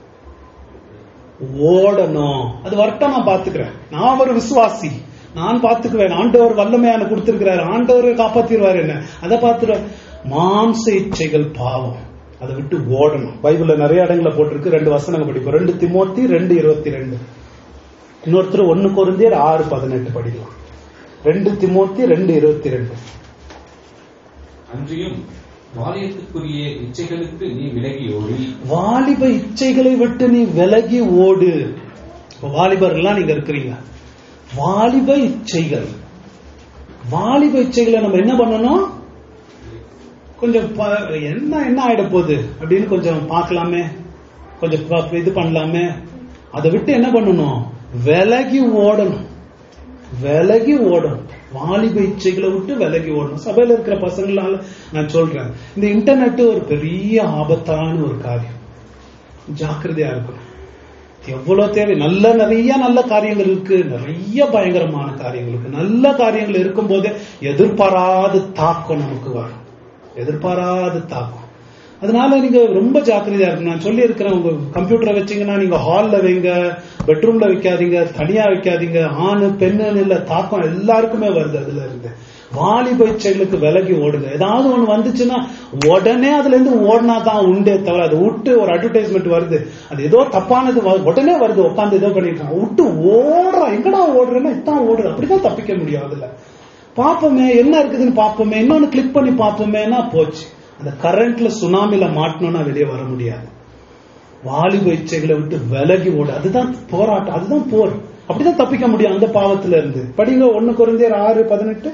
ஓடணும் அது வரட்டும் நான் பாத்துக்கிறேன் நான் ஒரு விசுவாசி நான் பாத்துக்குவேன் ஆண்டவர் வல்லமையான கொடுத்திருக்கிறாரு ஆண்டவர் காப்பாத்திடுவாரு என்ன அதை பார்த்துருவேன் மாம்ச இச்சைகள் பாவம் அதை விட்டு ஓடணும் பைபிள்ல நிறைய இடங்களை போட்டிருக்கு ரெண்டு வசனங்கள் படிப்போம் ரெண்டு திமோத்தி ரெண்டு இருபத்தி ரெண்டு இன்னொருத்தர் ஒன்னு குருந்தியர் ஆறு பதினெட்டு படிக்கலாம் ரெண்டு திமோத்தி ரெண்டு இருபத்தி ரெண்டு அன்றியும் வாரியத்துக்குரிய இச்சைகளுக்கு நீ விலகி ஓடி வாலிப இச்சைகளை விட்டு நீ விலகி ஓடு இப்ப வாலிபர்கள்லாம் நீங்க இருக்கிறீங்க வாலிப இச்சைகள் வாலிப இச்சைகளை நம்ம என்ன பண்ணணும் கொஞ்சம் ப- என்ன என்ன ஆயிட போகுது அப்படின்னு கொஞ்சம் பார்க்கலாமே கொஞ்சம் ப- இது பண்ணலாமே அதை விட்டு என்ன பண்ணணும் விலகி ஓடணும் விலகி ஓடணும் வாலிப இச்சைகளை விட்டு விலகி ஓடணும் சபையில இருக்கிற பசங்களால நான் சொல்றேன் இந்த இன்டர்நெட் ஒரு பெரிய ஆபத்தான ஒரு காரியம் ஜாக்கிரதையா இருக்கணும் எவ்வளவு தேவை நல்ல நிறைய நல்ல காரியங்கள் இருக்கு நிறைய பயங்கரமான காரியங்கள் இருக்கு நல்ல காரியங்கள் இருக்கும் போதே எதிர்பாராத தாக்கம் நமக்கு வரும் எதிர்பாராத தாக்கம் அதனால நீங்க ரொம்ப ஜாக்கிரதையா இருக்கணும் நான் சொல்லி இருக்கிறேன் உங்க கம்ப்யூட்டரை வச்சீங்கன்னா நீங்க ஹால்ல வைங்க பெட்ரூம்ல வைக்காதீங்க தனியா வைக்காதீங்க ஆணு பெண்ணுன்னு இல்ல தாக்கம் எல்லாருக்குமே வருது அதுல இருந்து வாலிப இச்சைகளுக்கு விலகி ஓடுங்க ஏதாவது ஒண்ணு வந்துச்சுன்னா உடனே அதுல இருந்து ஓடினா தான் உண்டே தவிர அதை விட்டு ஒரு அட்வர்டைஸ்மெண்ட் வருது அது ஏதோ தப்பானது வ- உடனே வருது உட்காந்து ஏதோ பண்ணிட்டு இருக்கான். விட்டு ஓடுறான் எங்கடா ஓடுறேன்னா இதான் ஓடுது அப்படிதான் தப்பிக்க முடியும் அதுல பாப்போமே என்ன இருக்குதுன்னு பாப்போமே இன்னொன்னு கிளிக் பண்ணி பாப்போமேனா போச்சு அந்த கரண்ட்ல சுனாமில மாட்டணும்னா வெளியே வர முடியாது வாலிப இச்சைகளை விட்டு விலகி ஓடு அதுதான் போராட்டம் அதுதான் போர் அப்படிதான் தப்பிக்க முடியும் அந்த பாவத்துல இருந்து படிங்க ஒண்ணு குறைந்தேர் ஆறு பதினெட்டு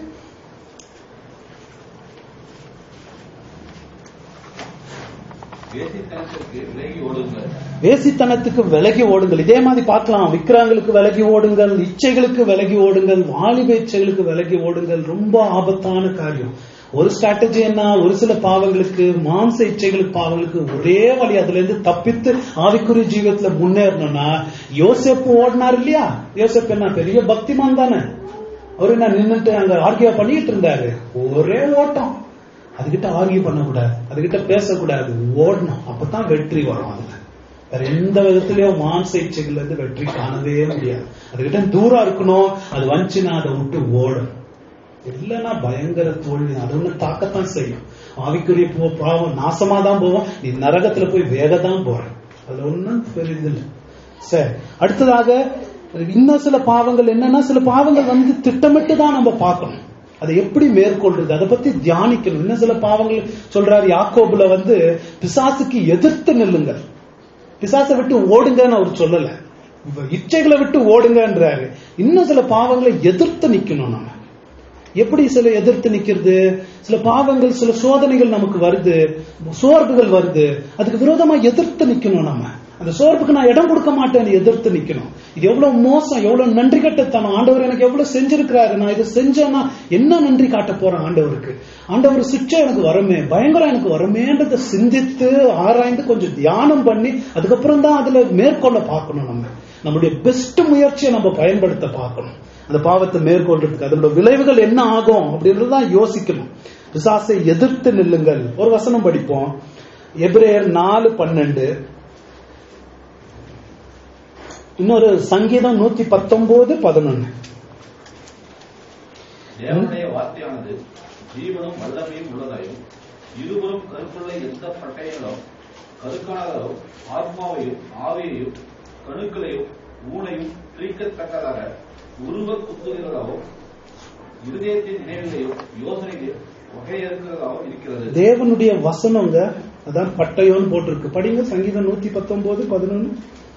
வேசித்தனத்திற்கு விலகி ஓடுங்கள் வேசித்தனத்துக்கு விலகி ஓடுங்கள் இதே மாதிரி பார்க்கலாம் விக்கிரங்களுக்கு விலகி ஓடுங்கள் இச்சைகளுக்கு விலகி ஓடுங்கள் வாலிப இச்சைகளுக்கு விலகி ஓடுங்கள் ரொம்ப ஆபத்தான காரியம் ஒரு ஸ்ட்ராட்டஜி என்ன ஒரு சில பாவங்களுக்கு மாம்ச இச்சைகளுக்கு பாவங்களுக்கு ஒரே வழி அதுல இருந்து தப்பித்து ஆவிக்குரிய ஜீவியத்துல முன்னேறணும்னா யோசேப்பு ஓடினார் இல்லையா யோசேப்பு என்ன பெரிய பக்திமான் தானே அவரு என்ன நின்னுட்டு அங்க ஆர்கியா பண்ணிட்டு இருந்தாரு ஒரே ஓட்டம் அதுகிட்ட ஆர்கியூ பண்ணக்கூடாது அதுகிட்ட பேசக்கூடாது ஓடணும் அப்பதான் வெற்றி வரும் அதுல வேற எந்த விதத்திலயும் மாம்ச இச்சைகள்ல இருந்து வெற்றி காணவே முடியாது அதுகிட்ட தூரம் இருக்கணும் அது வந்துச்சுன்னா அதை விட்டு ஓடணும் இல்லைன்னா பயங்கர தோல்வி அது ஒண்ணு தாக்கத்தான் செய்யும் ஆவிக்குரிய போ பாவம் நாசமா தான் போவோம் நீ நரகத்துல போய் வேக தான் போற அதுல ஒண்ணும் பெரியது இல்லை சரி அடுத்ததாக இன்னும் சில பாவங்கள் என்னன்னா சில பாவங்கள் வந்து திட்டமிட்டு தான் நம்ம பார்க்கணும் அதை எப்படி மேற்கொள்றது அதை பத்தி தியானிக்கணும் இன்னும் சில பாவங்கள் சொல்றாரு யாக்கோபுல வந்து பிசாசுக்கு எதிர்த்து நில்லுங்கள் பிசாசை விட்டு ஓடுங்கன்னு அவர் சொல்லல இச்சைகளை விட்டு ஓடுங்கன்றாரு இன்னும் சில பாவங்களை எதிர்த்து நிக்கணும் நம்ம எப்படி சில எதிர்த்து நிக்கிறது சில பாவங்கள் சில சோதனைகள் நமக்கு வருது சோர்வுகள் வருது அதுக்கு விரோதமா எதிர்த்து நிக்கணும் நம்ம அந்த சோர்வுக்கு நான் இடம் கொடுக்க மாட்டேன்னு எதிர்த்து நிக்கணும் இது எவ்வளவு மோசம் எவ்வளவு நன்றி கட்டத்தனம் ஆண்டவர் எனக்கு எவ்வளவு செஞ்சிருக்கிறாரு நான் இதை செஞ்சேன்னா என்ன நன்றி காட்ட போறேன் ஆண்டவருக்கு ஆண்டவர் சிக்ஷை எனக்கு வரமே பயங்கரம் எனக்கு வரமேன்றதை சிந்தித்து ஆராய்ந்து கொஞ்சம் தியானம் பண்ணி அதுக்கப்புறம் தான் அதுல மேற்கொள்ள பார்க்கணும் நம்ம நம்முடைய பெஸ்ட் முயற்சியை நம்ம பயன்படுத்த பார்க்கணும் அந்த பாவத்தை மேற்கொள்றதுக்கு அதோட விளைவுகள் என்ன ஆகும் அப்படின்றதான் யோசிக்கணும் பிசாசை எதிர்த்து நில்லுங்கள் ஒரு வசனம் படிப்போம் எபிரேயர் நாலு பன்னெண்டு இன்னொரு சங்கீதம் நூத்தி பத்தொன்பது பதினொன்னு தேவனுடைய வார்த்தையானது ஜீவனும் வல்லமையும் உள்ளதாயும் இருவரும் கருத்துள்ள எந்த பட்டயங்களும் கருக்கானதோ ஆத்மாவையும் ஆவியையும் கணுக்களையும் ஊனையும் பிரிக்கத்தக்கதாக உருவ குத்துகிறதாகவும் இருதயத்தின் நினைவுகளையும் யோசனைகளையும் வகையறுக்கிறதாகவும் இருக்கிறது தேவனுடைய வசனங்க அதான் பட்டயோன்னு போட்டிருக்கு படிங்க சங்கீதம் நூத்தி பத்தொன்பது பதினொன்னு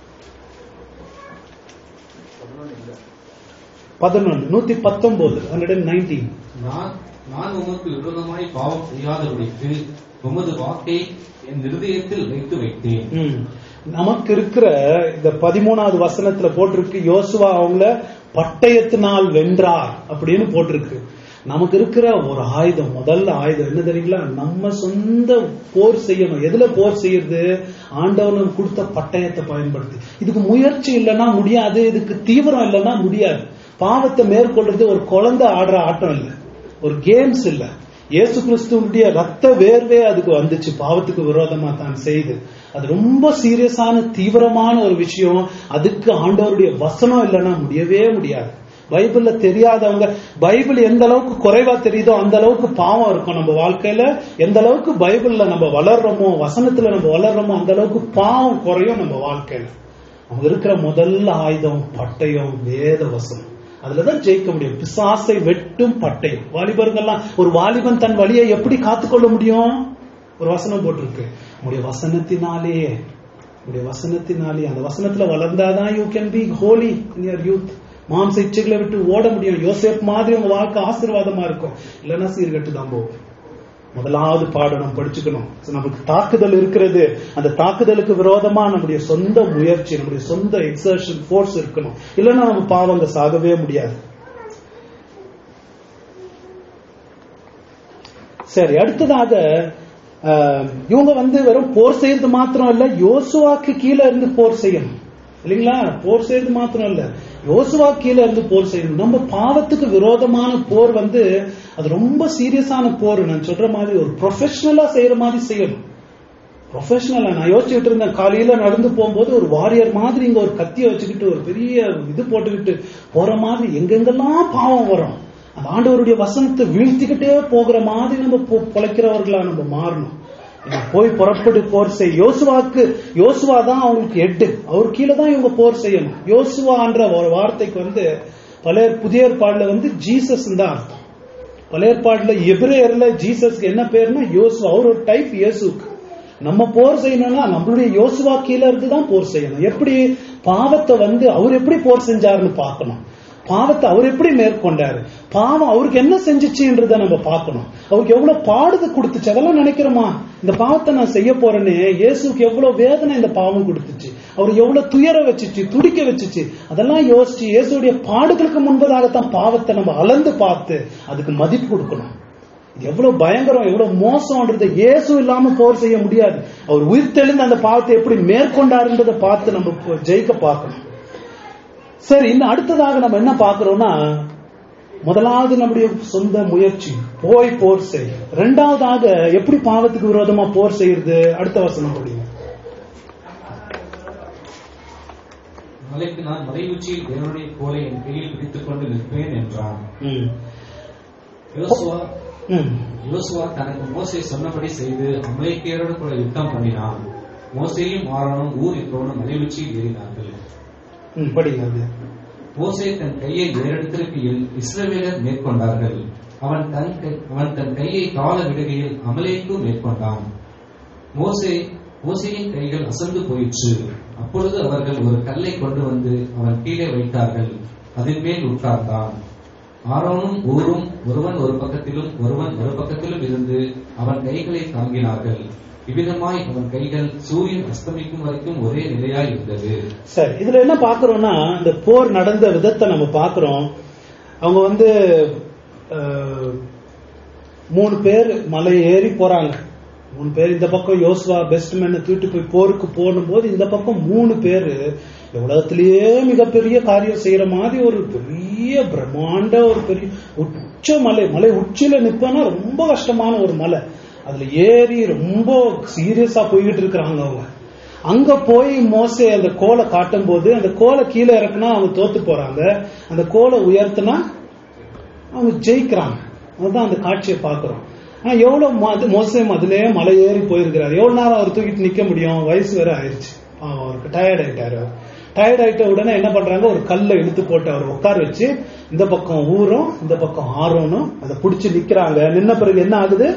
பதினொன்னு நூத்தி பத்தொன்பது ஹண்ட்ரட் நைன்டீன் நான் நான் உமக்கு விரோதமாய் பாவம் செய்யாதபடிக்கு உமது வாக்கை என் இருதயத்தில் வைத்து வைத்தேன் ம். நமக்கு இருக்கிற இந்த பதிமூணாவது வசனத்துல போட்டிருக்கு யோசுவா அவங்கள பட்டயத்தினால் வென்றார் அப்படின்னு போட்டிருக்கு நமக்கு இருக்கிற ஒரு ஆயுதம் முதல்ல ஆயுதம் என்ன தெரியுங்களா நம்ம சொந்த போர் செய்யணும் எதுல போர் செய்யறது ஆண்டவன் நமக்கு கொடுத்த பட்டயத்தை பயன்படுத்தி இதுக்கு முயற்சி இல்லைன்னா முடியாது இதுக்கு தீவிரம் இல்லைன்னா முடியாது பாவத்தை மேற்கொள்றது ஒரு குழந்தை ஆடுற ஆட்டம் இல்லை ஒரு கேம்ஸ் இல்ல இயேசு கிறிஸ்துவனுடைய ரத்த வேர்வே அதுக்கு வந்துச்சு பாவத்துக்கு விரோதமா தான் செய்து அது ரொம்ப சீரியஸான தீவிரமான ஒரு விஷயம் அதுக்கு ஆண்டவருடைய வசனம் இல்லைன்னா முடியவே முடியாது பைபிள்ல தெரியாதவங்க பைபிள் எந்த அளவுக்கு குறைவா தெரியுதோ அந்த அளவுக்கு பாவம் இருக்கும் நம்ம வாழ்க்கையில எந்த அளவுக்கு பைபிள்ல நம்ம வளர்றோமோ வசனத்துல நம்ம வளர்றோமோ அந்த அளவுக்கு பாவம் குறையும் நம்ம வாழ்க்கையில அவங்க இருக்கிற முதல் ஆயுதம் பட்டயம் வேத வசனம் அதுலதான் ஜெயிக்க முடியும் பிசாசை வெட்டும் பட்டயம் வாலிபர்கள்லாம் ஒரு வாலிபன் தன் வழியை எப்படி காத்துக்கொள்ள முடியும் ஒரு வசனம் போட்டிருக்கு உங்களுடைய வசனத்தினாலே உங்களுடைய வசனத்தினாலே அந்த வசனத்துல வளர்ந்தாதான் you can be holy in your youth மாம்ச இச்சைகளை விட்டு ஓட முடியும் யோசேப் மாதிரி உங்க வாழ்க்கை ஆசீர்வாதமா இருக்கும் இல்லைன்னா சீர்கட்டு தான் போகும் முதலாவது பாடம் நம்ம படிச்சுக்கணும் So, நமக்கு தாக்குதல் இருக்கிறது அந்த தாக்குதலுக்கு விரோதமா நம்முடைய சொந்த முயற்சி நம்முடைய சொந்த எக்ஸர்ஷன் ஃபோர்ஸ் இருக்கணும் இல்லைன்னா நம்ம பாவங்க சாகவே முடியாது சரி அடுத்ததாக ஆஹ், இவங்க வந்து வெறும் போர் செய்யறது மாத்திரம் இல்ல யோசுவாக்கு கீழே இருந்து போர் செய்யணும் இல்லைங்களா போர் செய்யறது மாத்திரம் இல்ல யோசுவா கீழே இருந்து போர் செய்யணும் நம்ம பாவத்துக்கு விரோதமான போர் வந்து அது ரொம்ப சீரியஸான போர் நான் சொல்ற மாதிரி ஒரு ப்ரொஃபஷனலா செய்யற மாதிரி செய்யணும் ப்ரொஃபஷனலா நான் யோசிச்சுட்டு இருந்தேன் காலையில நடந்து போகும்போது ஒரு வாரியர் மாதிரி இங்க ஒரு கத்திய வச்சுக்கிட்டு ஒரு பெரிய இது போட்டுக்கிட்டு போற மாதிரி எங்கெங்கெல்லாம் பாவம் வரும் அந்த ஆண்டவருடைய வசனத்தை வீழ்த்திக்கிட்டே போகிற மாதிரி நம்ம பொ- பொழைக்கிறவர்களா நம்ம மாறணும் இவங்க போய் புறப்பட்டு போர் செய் யோசுவாக்கு யோசுவா தான் அவங்களுக்கு எட்டு அவர் கீழே தான் இவங்க போர் செய்யணும் யோசுவான்ற ஒரு வார்த்தைக்கு வந்து பழைய புதிய ஏற்பாடுல வந்து ஜீசஸ் தான் அர்த்தம் பழைய ஏற்பாடுல எபிரேயர்ல ஜீசஸ்க்கு என்ன பேருன்னா யோசுவா அவர் ஒரு டைப் இயேசுக்கு நம்ம போர் செய்யணும்னா நம்மளுடைய யோசுவா கீழ இருந்து தான் போர் செய்யணும் எப்படி பாவத்தை வந்து அவர் எப்படி போர் செஞ்சாருன்னு பார்க்கணும் பாவத்தை அவர் எப்படி மேற்கொண்டாரு பாவம் அவருக்கு என்ன செஞ்சுச்சுன்றத நம்ம பார்க்கணும் அவருக்கு எவ்வளவு பாடுது கொடுத்துச்சு அதெல்லாம் நினைக்கிறோமா இந்த பாவத்தை நான் செய்ய போறேன்னு இயேசுக்கு எவ்வளவு வேதனை இந்த பாவம் கொடுத்துச்சு அவர் எவ்வளவு துயர வச்சுச்சு துடிக்க வச்சுச்சு அதெல்லாம் யோசிச்சு இயேசுடைய பாடுகளுக்கு முன்பதாகத்தான் பாவத்தை நம்ம அளந்து பார்த்து அதுக்கு மதிப்பு கொடுக்கணும் இது எவ்வளவு பயங்கரம் எவ்வளவு மோசம்ன்றது இயேசு இல்லாம போர் செய்ய முடியாது அவர் உயிர் தெளிந்து அந்த பாவத்தை எப்படி மேற்கொண்டாருன்றதை பார்த்து நம்ம போ- ஜெயிக்க பார்க்கணும் சரி இன்னும் அடுத்ததாக நம்ம என்ன பார்க்கிறோம்னா முதலாவது நம்முடைய சொந்த முயற்சி போய் போர் செய் ரெண்டாவதாக எப்படி பாவத்துக்கு விரோதமா போர் செய்யறது அடுத்த வசனம் படிங்க மலைக்கு நான் மலையுச்சியில் தேவனுடைய கோலை என் கையில் பிடித்துக் கொண்டு நிற்பேன் என்றான் ம். யோசுவா ம். யோசுவா தனக்கு மோசே சொன்னபடி செய்து அமலேக்கியரோடு கூட யுத்தம் பண்ணினான் மோசேயும் ஆரோனும் ஊர் என்பவனும் மலையுச்சியில் ஏறினார்கள் ம், படிங்க அது மோசே தன் கையை ஏறெடுத்திருக்கையில் இஸ்ரவேலர் மேற்கொண்டார்கள் அவன் தன் கை- அவன் தன் கையை கால விடுகையில் அமலேக்கு மேற்கொண்டான் மோசே மோசேயின் கைகள் அசந்து போயிற்று அப்பொழுது அவர்கள் ஒரு கல்லை கொண்டு வந்து அவன் கீழே வைத்தார்கள் அதன் மேல் உட்கார்ந்தான் ஆரோனும் ஊரும் ஒருவன் ஒரு பக்கத்திலும் ஒருவன் ஒரு பக்கத்திலும் இருந்து அவன் கைகளை தாங்கினார்கள் இவ்விதமாய் அவன் கைகள் சூரியன் அஸ்தமிக்கும் வரைக்கும் ஒரே நிலையாய் இருந்தது சரி இதுல என்ன பாக்குறோம்னா இந்த போர் நடந்த விதத்தை நம்ம பாக்குறோம் அவங்க வந்து அஹ், மூணு பேர் மலை ஏறி போறாங்க மூணு பேர் இந்த பக்கம் யோசுவா பெஸ்ட் மேன் தூக்கிட்டு போய் போருக்கு போகும்போது இந்த பக்கம் மூணு பேர் உலகத்திலேயே மிகப்பெரிய காரியம் செய்யற மாதிரி ஒரு பெரிய பிரம்மாண்ட ஒரு பெரிய ஒரு உச்ச மலை மலை உச்சியில நிப்பானா ரொம்ப கஷ்டமான ஒரு மலை அதுல ஏறி ரொம்ப சீரியஸா போய்கிட்டு இருக்கிறாங்க அவங்க அங்க போய் மோசே அந்த கோலை காட்டும் போது அந்த கோலை கீழே இறக்குனா அவங்க தோத்து போறாங்க அந்த கோலை உயர்த்தினா அவங்க ஜெயிக்கிறாங்க அதுதான் அந்த காட்சியை பார்க்கிறோம் ஆனா எவ்வளவு மது- மோசே அதுலயே மலை ஏறி போயிருக்கிறாரு எவ்வளவு நேரம் அவர் தூக்கிட்டு நிக்க முடியும் வயசு வேற ஆயிருச்சு பாவம் அவருக்கு டயர்ட் ஆயிட்டாரு அவர் டயர்ட் ஆயிட்ட உடனே என்ன பண்றாங்க ஒரு கல்லை இழுத்து போட்டு அவர் உட்கார வச்சு இந்த பக்கம் ஊரும் இந்த பக்கம் ஆரோனும் அதை புடிச்சு நிக்கிறாங்க நின்ன பிறகு என்ன ஆகுது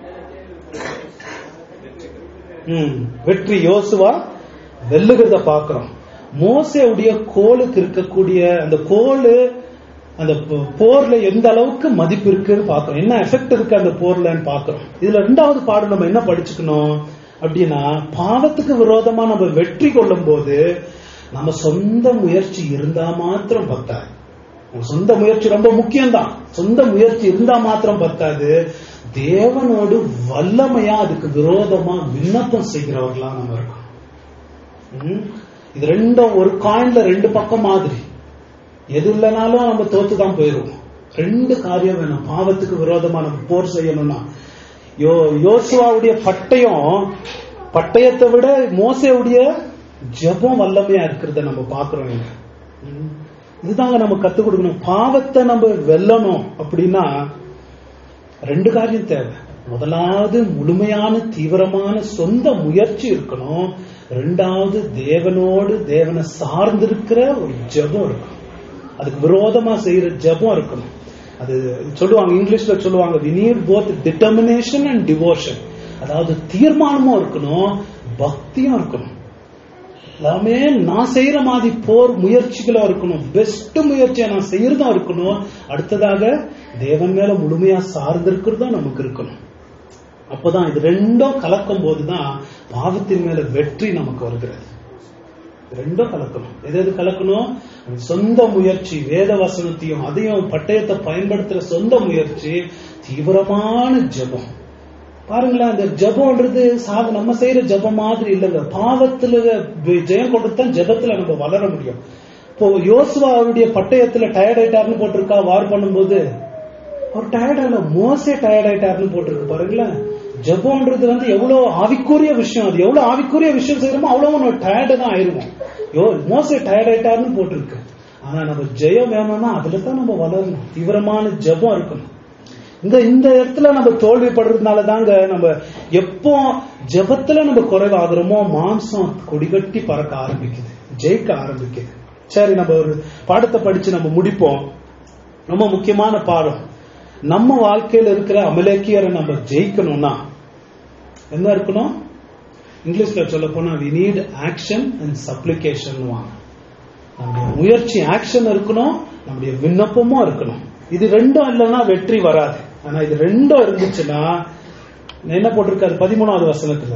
ம், வெற்றி யோசுவா வெல்லுகிறத பாக்குறோம் மோசேவுடைய கோலுக்கு இருக்கக்கூடிய அந்த கோலு அந்த போ- போர்ல எந்த அளவுக்கு மதிப்பு இருக்குன்னு பாக்குறோம் என்ன எஃபெக்ட் இருக்கு அந்த போர்லன்னு பாக்குறோம் இதுல ரெண்டாவது பாடம் நம்ம என்ன படிச்சுக்கணும் அப்படின்னா பாவத்துக்கு விரோதமா நம்ம வெற்றி கொள்ளும் போது நம்ம சொந்த முயற்சி இருந்தா மாத்திரம் பத்தாது நம்ம சொந்த முயற்சி ரொம்ப முக்கியம்தான் சொந்த முயற்சி இருந்தா மாத்திரம் பத்தாது தேவனோடு வல்லமையா அதுக்கு விரோதமா விண்ணப்பம் செய்கிறவர்களா நம்ம இருக்கணும் ம்? இது ரெண்டும் ஒரு காயின்ல ரெண்டு பக்கம் மாதிரி எது இல்லைனாலும் நம்ம தோத்து தான் போயிருவோம் ரெண்டு காரியம் வேணும் பாவத்துக்கு விரோதமா நம்ம போர் செய்யணும்னா யோ யோசுவாவுடைய பட்டயம் பட்டயத்தை விட மோசேவுடைய ஜெபம் வல்லமையா இருக்கிறத நம்ம பாக்குறோம் இங்க ம். இதுதாங்க நம்ம கத்துக் கொடுக்கணும் பாவத்தை நம்ம வெல்லணும் அப்படின்னா ரெண்டு காரியம் தேவை முதலாவது முழுமையான தீவிரமான சொந்த முயற்சி இருக்கணும் ரெண்டாவது தேவனோடு தேவனை சார்ந்திருக்கிற ஒரு ஜெபம் இருக்கணும் அதுக்கு விரோதமா செய்யற ஜெபம் இருக்கணும் அது சொல்லுவாங்க இங்கிலீஷ்ல சொல்லுவாங்க we need both determination and devotion அதாவது தீர்மானமும் இருக்கணும் பக்தியும் இருக்கணும் எல்லாமே நான் செய்யற மாதிரி போர் முயற்சிகளா இருக்கணும் பெஸ்ட் முயற்சியா நான் செய்யறதா இருக்கணும் அடுத்ததாக தேவன் மேல முழுமையா சார்ந்திருக்கிறதும் நமக்கு இருக்கணும் அப்பதான் இது ரெண்டும் கலக்கும் போதுதான் பாவத்தின் மேல வெற்றி நமக்கு வருகிறது இது ரெண்டும் கலக்கணும் எது எது கலக்கணும் சொந்த முயற்சி வேத வசனத்தையும் அதையும் பட்டயத்தை பயன்படுத்துற சொந்த முயற்சி தீவிரமான ஜெபம் பாருங்களேன் அந்த ஜபம்ன்றது சாக நம்ம செய்யற ஜபம் மாதிரி இல்லைங்க பாவத்துல ஜெயம் கொண்டு தான் ஜபத்துல நம்ம வளர முடியும் இப்போ யோசுவா அவருடைய பட்டயத்துல டயர்ட் ஆயிட்டாருன்னு போட்டிருக்கா வார் பண்ணும்போது அவர் டயர்ட் ஆகல மோசே டயர்ட் ஆயிட்டாருன்னு போட்டிருக்கு பாருங்களேன் ஜபம்ன்றது வந்து எவ்வளவு ஆவிக்குரிய விஷயம் அது எவ்வளவு ஆவிக்குரிய விஷயம் செய்யறோமோ அவ்வளவு நம்ம டயர்டு தான் ஆயிருவோம் யோ மோசே டயர்ட் ஆயிட்டாருன்னு போட்டிருக்கு ஆனா நம்ம ஜெயம் வேணும்னா அதுல தான் நம்ம வளரணும் தீவிரமான ஜபம் இருக்கணும் இந்த இந்த இடத்துல நம்ம தோல்விப்படுறதுனால தாங்க நம்ம எப்போ ஜெபத்துல நம்ம குறைவாகிறோமோ மாம்சம் கொடிகட்டி பறக்க ஆரம்பிக்குது ஜெயிக்க ஆரம்பிக்குது சரி நம்ம ஒரு பாடத்தை படிச்சு நம்ம முடிப்போம் ரொம்ப முக்கியமான பாடம் நம்ம வாழ்க்கையில இருக்கிற அமலேக்கியரை நம்ம ஜெயிக்கணும்னா என்ன இருக்கணும் இங்கிலீஷ்ல சொல்ல போனா we need action and supplication வாங்க நம்முடைய முயற்சி ஆக்ஷன் இருக்கணும் நம்முடைய விண்ணப்பமும் இருக்கணும் இது ரெண்டும் இல்லைன்னா வெற்றி வராது ஆனா இது ரெண்டும் இருந்துச்சுன்னா என்ன போட்டிருக்காரு பதிமூணாவது வசனத்துல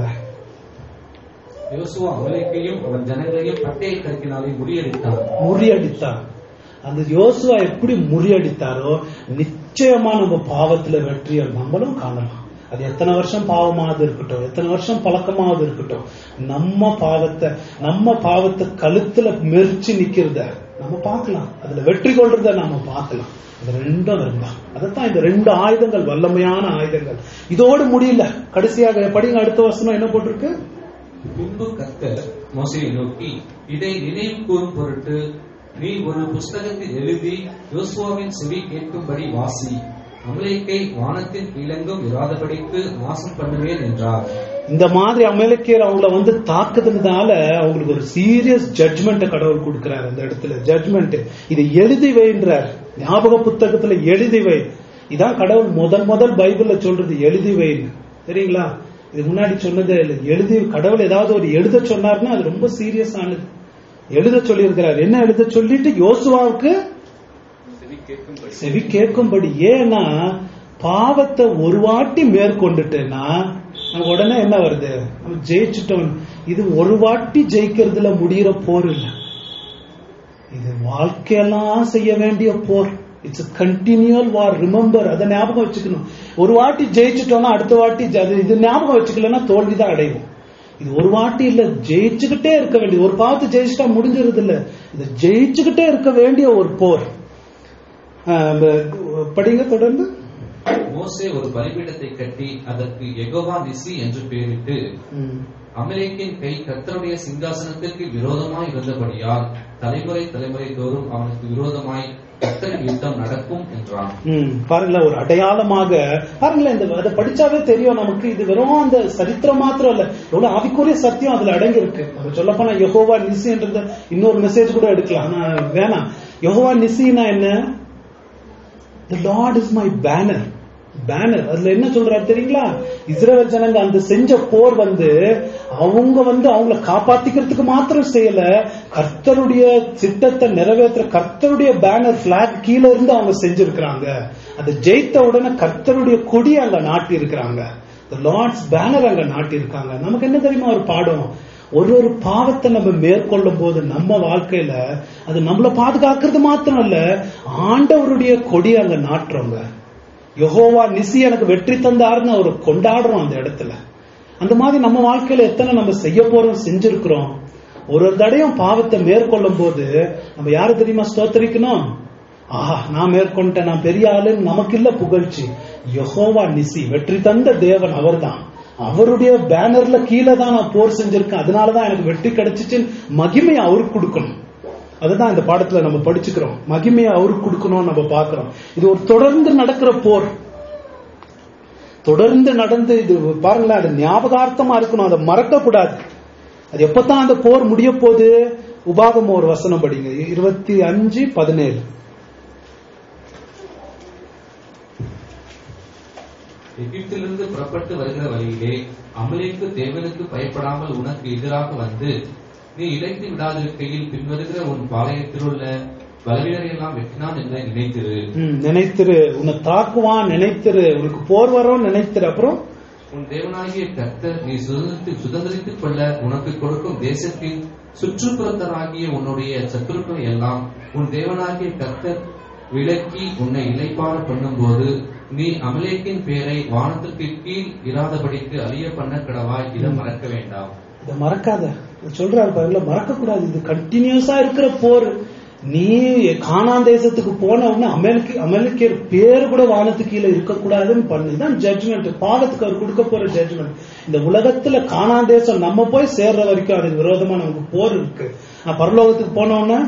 யோசுவா அமலேக்கையும் அவன் ஜனங்களையும் பட்டய கருக்கினாலே முறியடித்தான் முறியடித்தார் அந்த யோசுவா எப்படி முறியடித்தாரோ நிச்சயமா நம்ம பாவத்துல வெற்றியை நம்மளும் காணலாம் அது எத்தனை வருஷம் பாவமாவது இருக்கட்டும் எத்தனை வருஷம் பழக்கமாவது இருக்கட்டும் நம்ம பாவத்தை நம்ம பாவத்தை கழுத்துல மெரிச்சு நிக்கிறத நம்ம பார்க்கலாம் அதுல வெற்றி கொள்றத நாம பார்க்கலாம் இது ரெண்டும் இருந்தா அதைத்தான் இந்த ரெண்டு ஆயுதங்கள் வல்லமையான ஆயுதங்கள் இதோடு முடியல கடைசியாக படிங்க அடுத்த வருஷம் என்ன போட்டிருக்கு பின்பு கர்த்தர் மோசையை நோக்கி இதை நினைவு கூறும் பொருட்டு நீ ஒரு புஸ்தகத்தில் எழுதி யோசுவாவின் செவி கேட்கும்படி வாசி அமலேக்கை வானத்தின் கீழெங்கும் இராதபடிக்கு நாசம் பண்ணுவேன் என்றார் இந்த மாதிரி அமெரிக்கர் அவங்கள வந்து தாக்குதுனால அவங்களுக்கு ஒரு சீரியஸ் ஜட்மெண்ட் கடவுள் கொடுக்கிறார் அந்த இடத்துல ஜட்மெண்ட் இதை எழுதி வைன்றார் ஞாபக புத்தகத்துல எழுதி வை இதான் கடவுள் முதல் முதல் பைபிள்ல சொல்றது எழுதி வைன்னு சரிங்களா இது முன்னாடி சொன்னது இல்ல. எழுதி கடவுள் ஏதாவது ஒரு எழுத சொன்னார்னா அது ரொம்ப சீரியஸ் ஆனது எழுத சொல்லியிருக்கிறார் என்ன எழுத சொல்லிட்டு யோசுவாவுக்கு செவி கேட்கும்படி ஏன்னா பாவத்தை ஒரு வாட்டி மேற்கொண்டுட்டேன்னா நமக்கு உடனே என்ன வருது நம்ம ஜெயிச்சுட்டோம் இது ஒரு வாட்டி ஜெயிக்கிறதுல முடியிற போர் இல்ல இது வாழ்க்கையெல்லாம் செய்ய வேண்டிய போர் இட்ஸ் கண்டினியூல் வார் ரிமெம்பர் அதை ஞாபகம் வச்சுக்கணும் ஒரு வாட்டி ஜெயிச்சுட்டோம்னா அடுத்த வாட்டி ஜ- அது இது ஞாபகம் வச்சுக்கலன்னா தோல்விதான் அடைவோம் இது ஒரு வாட்டி இல்ல ஜெயிச்சுக்கிட்டே இருக்க வேண்டிய ஒரு பாவத்தை ஜெயிச்சுட்டா முடிஞ்சிருது இல்ல இது ஜெயிச்சுக்கிட்டே இருக்க வேண்டிய ஒரு போர் ஆஹ் இந்த படிங்க தொடர்ந்து மோசே ஒரு பலிபீடத்தை கட்டி அதற்கு யெகோவா நிசி என்று பெயரிட்டு ம். அமலேக்கின் கை கர்த்தருடைய சிங்காசனத்திற்கு விரோதமாய் இருந்தபடியால் தலைமுறை தலைமுறை தோறும் அவனுக்கு விரோதமாய் கர்த்தரின் யுத்தம் நடக்கும் என்றான் ம், பாருங்களேன் ஒரு அடையாளமாக பாருங்களேன் இந்த அதை படிச்சாவே தெரியும் நமக்கு இது வெறும் அந்த சரித்திரம் மாத்திரம் இல்ல எவ்வளவு ஆவிக்குரிய சத்தியம் அதுல அடங்கி இருக்கு நம்ம சொல்ல போனா யெகோவா நிசின்றது இன்னொரு மெசேஜ் கூட எடுக்கலாம் ஆனா வேணாம் யெகோவா நிசினா என்ன the Lord is my banner banner அதுல என்ன சொல்றாரு தெரியுங்களா இஸ்ரேல் ஜனங்க அந்த செஞ்ச போர் வந்து அவங்க வந்து அவங்கள காப்பாத்திக்கிறதுக்கு மாத்திரம் செய்யல கர்த்தருடைய திட்டத்தை நிறைவேற்ற கர்த்தருடைய பேனர் பிளாக் கீழே இருந்து அவங்க செஞ்சிருக்கிறாங்க அதை ஜெயித்த உடனே கர்த்தருடைய கொடி அங்க நாட்டி இருக்கிறாங்க லார்ட்ஸ் பேனர் அங்க நாட்டி இருக்காங்க நமக்கு என்ன தெரியுமா ஒரு பாடம் ஒரு ஒரு பாவத்தை நம்ம மேற்கொள்ளும் போது நம்ம வாழ்க்கையில அது நம்மள பாதுகாக்கிறது மாத்திரம் இல்ல ஆண்டவருடைய கொடி அங்க நாட்டுறோங்க யெகோவா நிசி எனக்கு வெற்றி தந்தாருன்னு அவர் கொண்டாடுறோம் அந்த இடத்துல அந்த மாதிரி நம்ம வாழ்க்கையில எத்தனை நம்ம செய்ய போறோம் செஞ்சிருக்கிறோம் ஒரு ஒரு தடையும் பாவத்தை மேற்கொள்ளும் போது நம்ம யாரு தெரியுமா ஸ்தோத்தரிக்கணும் ஆஹா நான் மேற்கொண்டேன் நான் பெரிய ஆளுன்னு நமக்கு இல்ல புகழ்ச்சி யெகோவா நிசி வெற்றி தந்த தேவன் அவர்தான் அவருடைய பேனர்ல கீழே தான் நான் போர் செஞ்சிருக்கேன் அதனாலதான் எனக்கு வெற்றி கிடைச்சிச்சுன்னு மகிமையை அவருக்கு கொடுக்கணும் அதுதான் இந்த பாடத்துல நம்ம படிச்சுக்கிறோம் மகிமையை அவருக்கு கொடுக்கணும்னு நம்ம பார்க்கிறோம் இது ஒரு தொடர்ந்து நடக்கிற போர் தொடர்ந்து நடந்து இது பாருங்களேன் அது ஞாபகார்த்தமா இருக்கணும் அதை மறக்க கூடாது அது எப்பதான் அந்த போர் முடிய போகுது உபாகம் ஒரு வசனம் படிங்க இருபத்தி அஞ்சு பதினேழு எகிப்திலிருந்து புறப்பட்டு வருகிற வழியிலே அமலேக்கு தேவனுக்கு பயப்படாமல் உனக்கு எதிராக வந்து நீ இழைத்து விடாதிருக்கையில் பின்வருகிற உன் பாளையத்திலுள்ள பலவீனரை எல்லாம் வெட்டினான் என்று நினைத்திரு ம், நினைத்திரு உன்னை தாக்குவான் நினைத்திரு உனக்கு போர் வரும் நினைத்திரு அப்புறம் உன் தேவனாகிய கர்த்தர் நீ சுதந்திரித்து சுதந்திரித்துக் கொள்ள உனக்கு கொடுக்கும் தேசத்தின் சுற்றுப்புறத்தராகிய உன்னுடைய சத்துருக்களை எல்லாம் உன் தேவனாகிய கர்த்தர் விலக்கி உன்னை இலைப்பார பண்ணும்போது நீ அமலேக்கின் பேரை வானத்திற்கு கீழ் இராதபடிக்கு அழிய பண்ண கடவாய் இதை மறக்க வேண்டாம் இதை மறக்காத சொல்றாரு பாருங்களா மறக்க கூடாது இது கண்டினியூஸா இருக்கிற போர் நீ கானான் தேசத்துக்கு போன உடனே அமெரிக்க அமெரிக்கர் பேரு கூட வானத்துக்கு கீழே இருக்கக்கூடாதுன்னு பண்ணு இதான் ஜட்ஜ்மெண்ட் பாவத்துக்கு அவர் கொடுக்க போற ஜட்ஜ்மெண்ட் இந்த உலகத்துல கானான் தேசம் நம்ம போய் சேர்ற வரைக்கும் அதுக்கு விரோதமா நமக்கு போர் இருக்கு நான் பரலோகத்துக்கு போன உடனே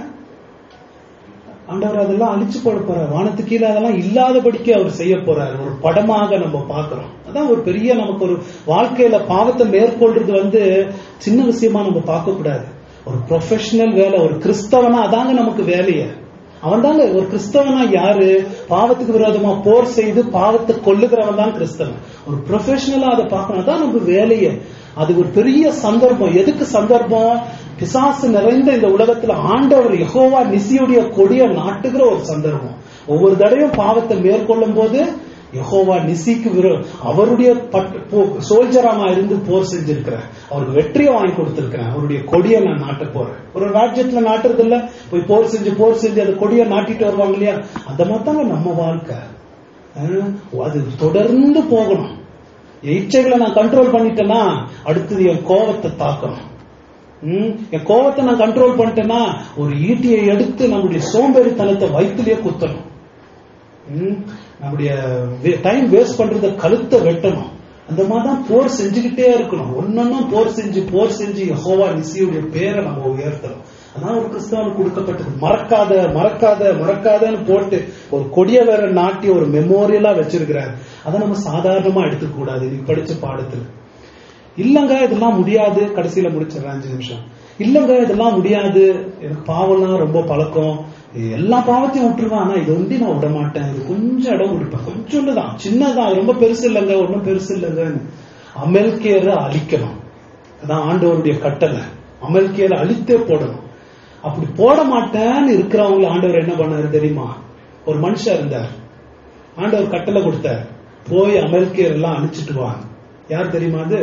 ஆண்டவர் அதெல்லாம் அழிச்சு போட போறார் வானத்துக்கு கீழே அதெல்லாம் இல்லாதபடிக்கு அவர் செய்ய போறார் ஒரு படமாக நம்ம பார்க்கிறோம் அதான் ஒரு பெரிய நமக்கு ஒரு வாழ்க்கையில பாவத்தை மேற்கொள்றது வந்து சின்ன விஷயமா நம்ம பார்க்க கூடாது ஒரு ப்ரொஃபஷனல் வேலை ஒரு கிறிஸ்தவனா அதாங்க நமக்கு வேலையே அவன் தாங்க ஒரு கிறிஸ்தவனா யாரு பாவத்துக்கு விரோதமா போர் செய்து பாவத்தை கொல்லுகிறவன் தான் கிறிஸ்தவன் ஒரு ப்ரொஃபஷனலா அதை பார்க்கணும் அதான் நமக்கு வேலையே அது ஒரு பெரிய சந்தர்ப்பம் எதுக்கு சந்தர்ப்பம் பிசாசு நிறைந்த இந்த உலகத்துல ஆண்டவர் யெகோவா நிசியுடைய கொடிய நாட்டுகிற ஒரு சந்தர்ப்பம் ஒவ்வொரு தடையும் பாவத்தை மேற்கொள்ளும் போது யெகோவா நிசிக்கு விரோ அவருடைய சோல்ஜரா நான் இருந்து போர் செஞ்சிருக்கிறேன் அவருக்கு வெற்றியை வாங்கி கொடுத்திருக்கிறேன் அவருடைய கொடியை நான் நாட்ட போறேன் ஒரு ராஜ்யத்துல நாட்டுறது இல்ல போய் போர் செஞ்சு போர் செஞ்சு அந்த கொடியை நாட்டிட்டு வருவாங்க இல்லையா அந்த மாதிரி தாங்க நம்ம வாழ்க்கை அஹ், அது தொடர்ந்து போகணும் என் இச்சைகளை நான் கண்ட்ரோல் பண்ணிட்டேன்னா அடுத்தது என் கோவத்தை தாக்கணும் ம், என் கோவத்தை நான் கண்ட்ரோல் பண்ணிட்டேன்னா ஒரு ஈட்டியை எடுத்து நம்முடைய சோம்பேறித்தனத்தை வயிற்றுலயே குத்தணும் ம், நம்முடைய டைம் வேஸ்ட் பண்றத கழுத்தை வெட்டணும் அந்த மாதிரி தான் போர் செஞ்சுக்கிட்டே இருக்கணும் ஒன்னொன்னும் போர் செஞ்சு போர் செஞ்சு யெகோவா நிசியுடைய பேரை நம்ம உயர்த்தணும் அதான் ஒரு கிறிஸ்தவனுக்கு கொடுக்கப்பட்டது மறக்காத மறக்காத மறக்காதன்னு போட்டு ஒரு கொடிய வேற நாட்டி ஒரு மெமோரியலா வச்சிருக்கிறார் அதை நம்ம சாதாரணமா எடுத்துக்க கூடாது நீ படிச்ச பாடத்துல இல்லங்க இதெல்லாம் முடியாது கடைசியில முடிச்சிடறேன் அஞ்சு நிமிஷம் இல்லங்க இதெல்லாம் முடியாது எனக்கு பாவம்லாம் ரொம்ப பழக்கம் எல்லா பாவத்தையும் விட்டுருவேன் ஆனா இது வந்து நான் விட மாட்டேன் இது கொஞ்சம் இடம் கொடுப்பேன் கொஞ்சோண்டு தான் சின்னதான் ரொம்ப பெருசு இல்லைங்க ஒன்றும் பெருசு இல்லைங்கன்னு அமெல்கேரை அழிக்கணும் அதான் ஆண்டவருடைய கட்டளை அமெல்கேரை அழித்தே போடணும் அப்படி போட மாட்டேன்னு இருக்கிறவங்கள ஆண்டவர் என்ன பண்ணாரு தெரியுமா ஒரு மனுஷன் இருந்தார் ஆண்டவர் கட்டளை கொடுத்தார் போய் அமெரிக்கர் எல்லாம் அழிச்சிட்டு வாங்க யார் தெரியுமா அது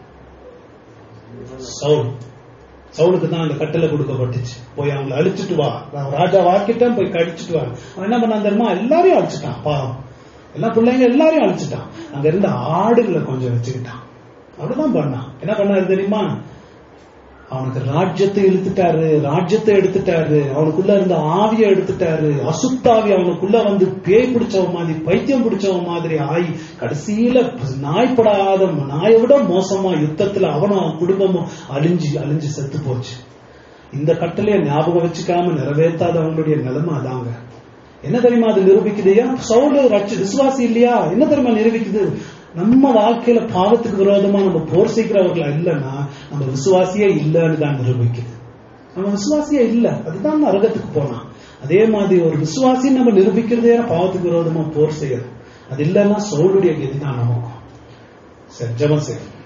சவுல் சவுலுக்கு தான் அந்த கட்டளை கொடுக்கப்பட்டுச்சு போய் அவங்களை அழிச்சிட்டு வா நான் ராஜா வாக்கிட்டேன் போய் கடிச்சிட்டு வா அவன் என்ன பண்ணான் தெரியுமா எல்லாரையும் அழிச்சிட்டான் பாவம் எல்லா பிள்ளைங்க எல்லாரையும் அழிச்சிட்டான் அங்க இருந்த ஆடுகளை கொஞ்சம் வச்சுக்கிட்டான் அவ்வளவுதான் பண்ணான் என்ன பண்ணாரு தெரியுமா அவனுக்கு ராஜ்யத்தை இழுத்துட்டாரு ராஜ்யத்தை எடுத்துட்டாரு அவனுக்குள்ள இருந்த ஆவியை எடுத்துட்டாரு அசுத்தாவி அவனுக்குள்ள வந்து பேய் பிடிச்சவன் மாதிரி பைத்தியம் பிடிச்சவன் மாதிரி ஆகி கடைசியில நாய்ப்படாத நாயை விட மோசமா யுத்தத்துல அவனும் அவன் குடும்பமும் அழிஞ்சு அழிஞ்சு செத்து போச்சு இந்த கட்டளைய ஞாபகம் வச்சுக்காம நிறைவேற்றாத அவங்களுடைய நிலைமை அதாங்க என்ன தெரியுமா அது நிரூபிக்குது ஏன் சவுல ரட்ச விசுவாசி இல்லையா என்ன தெரியுமா நிரூபிக்குது நம்ம வாழ்க்கையில பாவத்துக்கு விரோதமா நம்ம போர் செய்கிறவர்களா இல்லைன்னா நம்ம விசுவாசியே இல்லைன்னு தான் நிரூபிக்குது நம்ம விசுவாசியே இல்ல அதுதான் நரகத்துக்கு போனான் அதே மாதிரி ஒரு விசுவாசி நம்ம நிரூபிக்கிறதே பாவத்துக்கு விரோதமா போர் செய்யறது அது இல்லைன்னா சோளுடைய கதி தான் நமக்கும் சரி ஜெபம் செய்யும்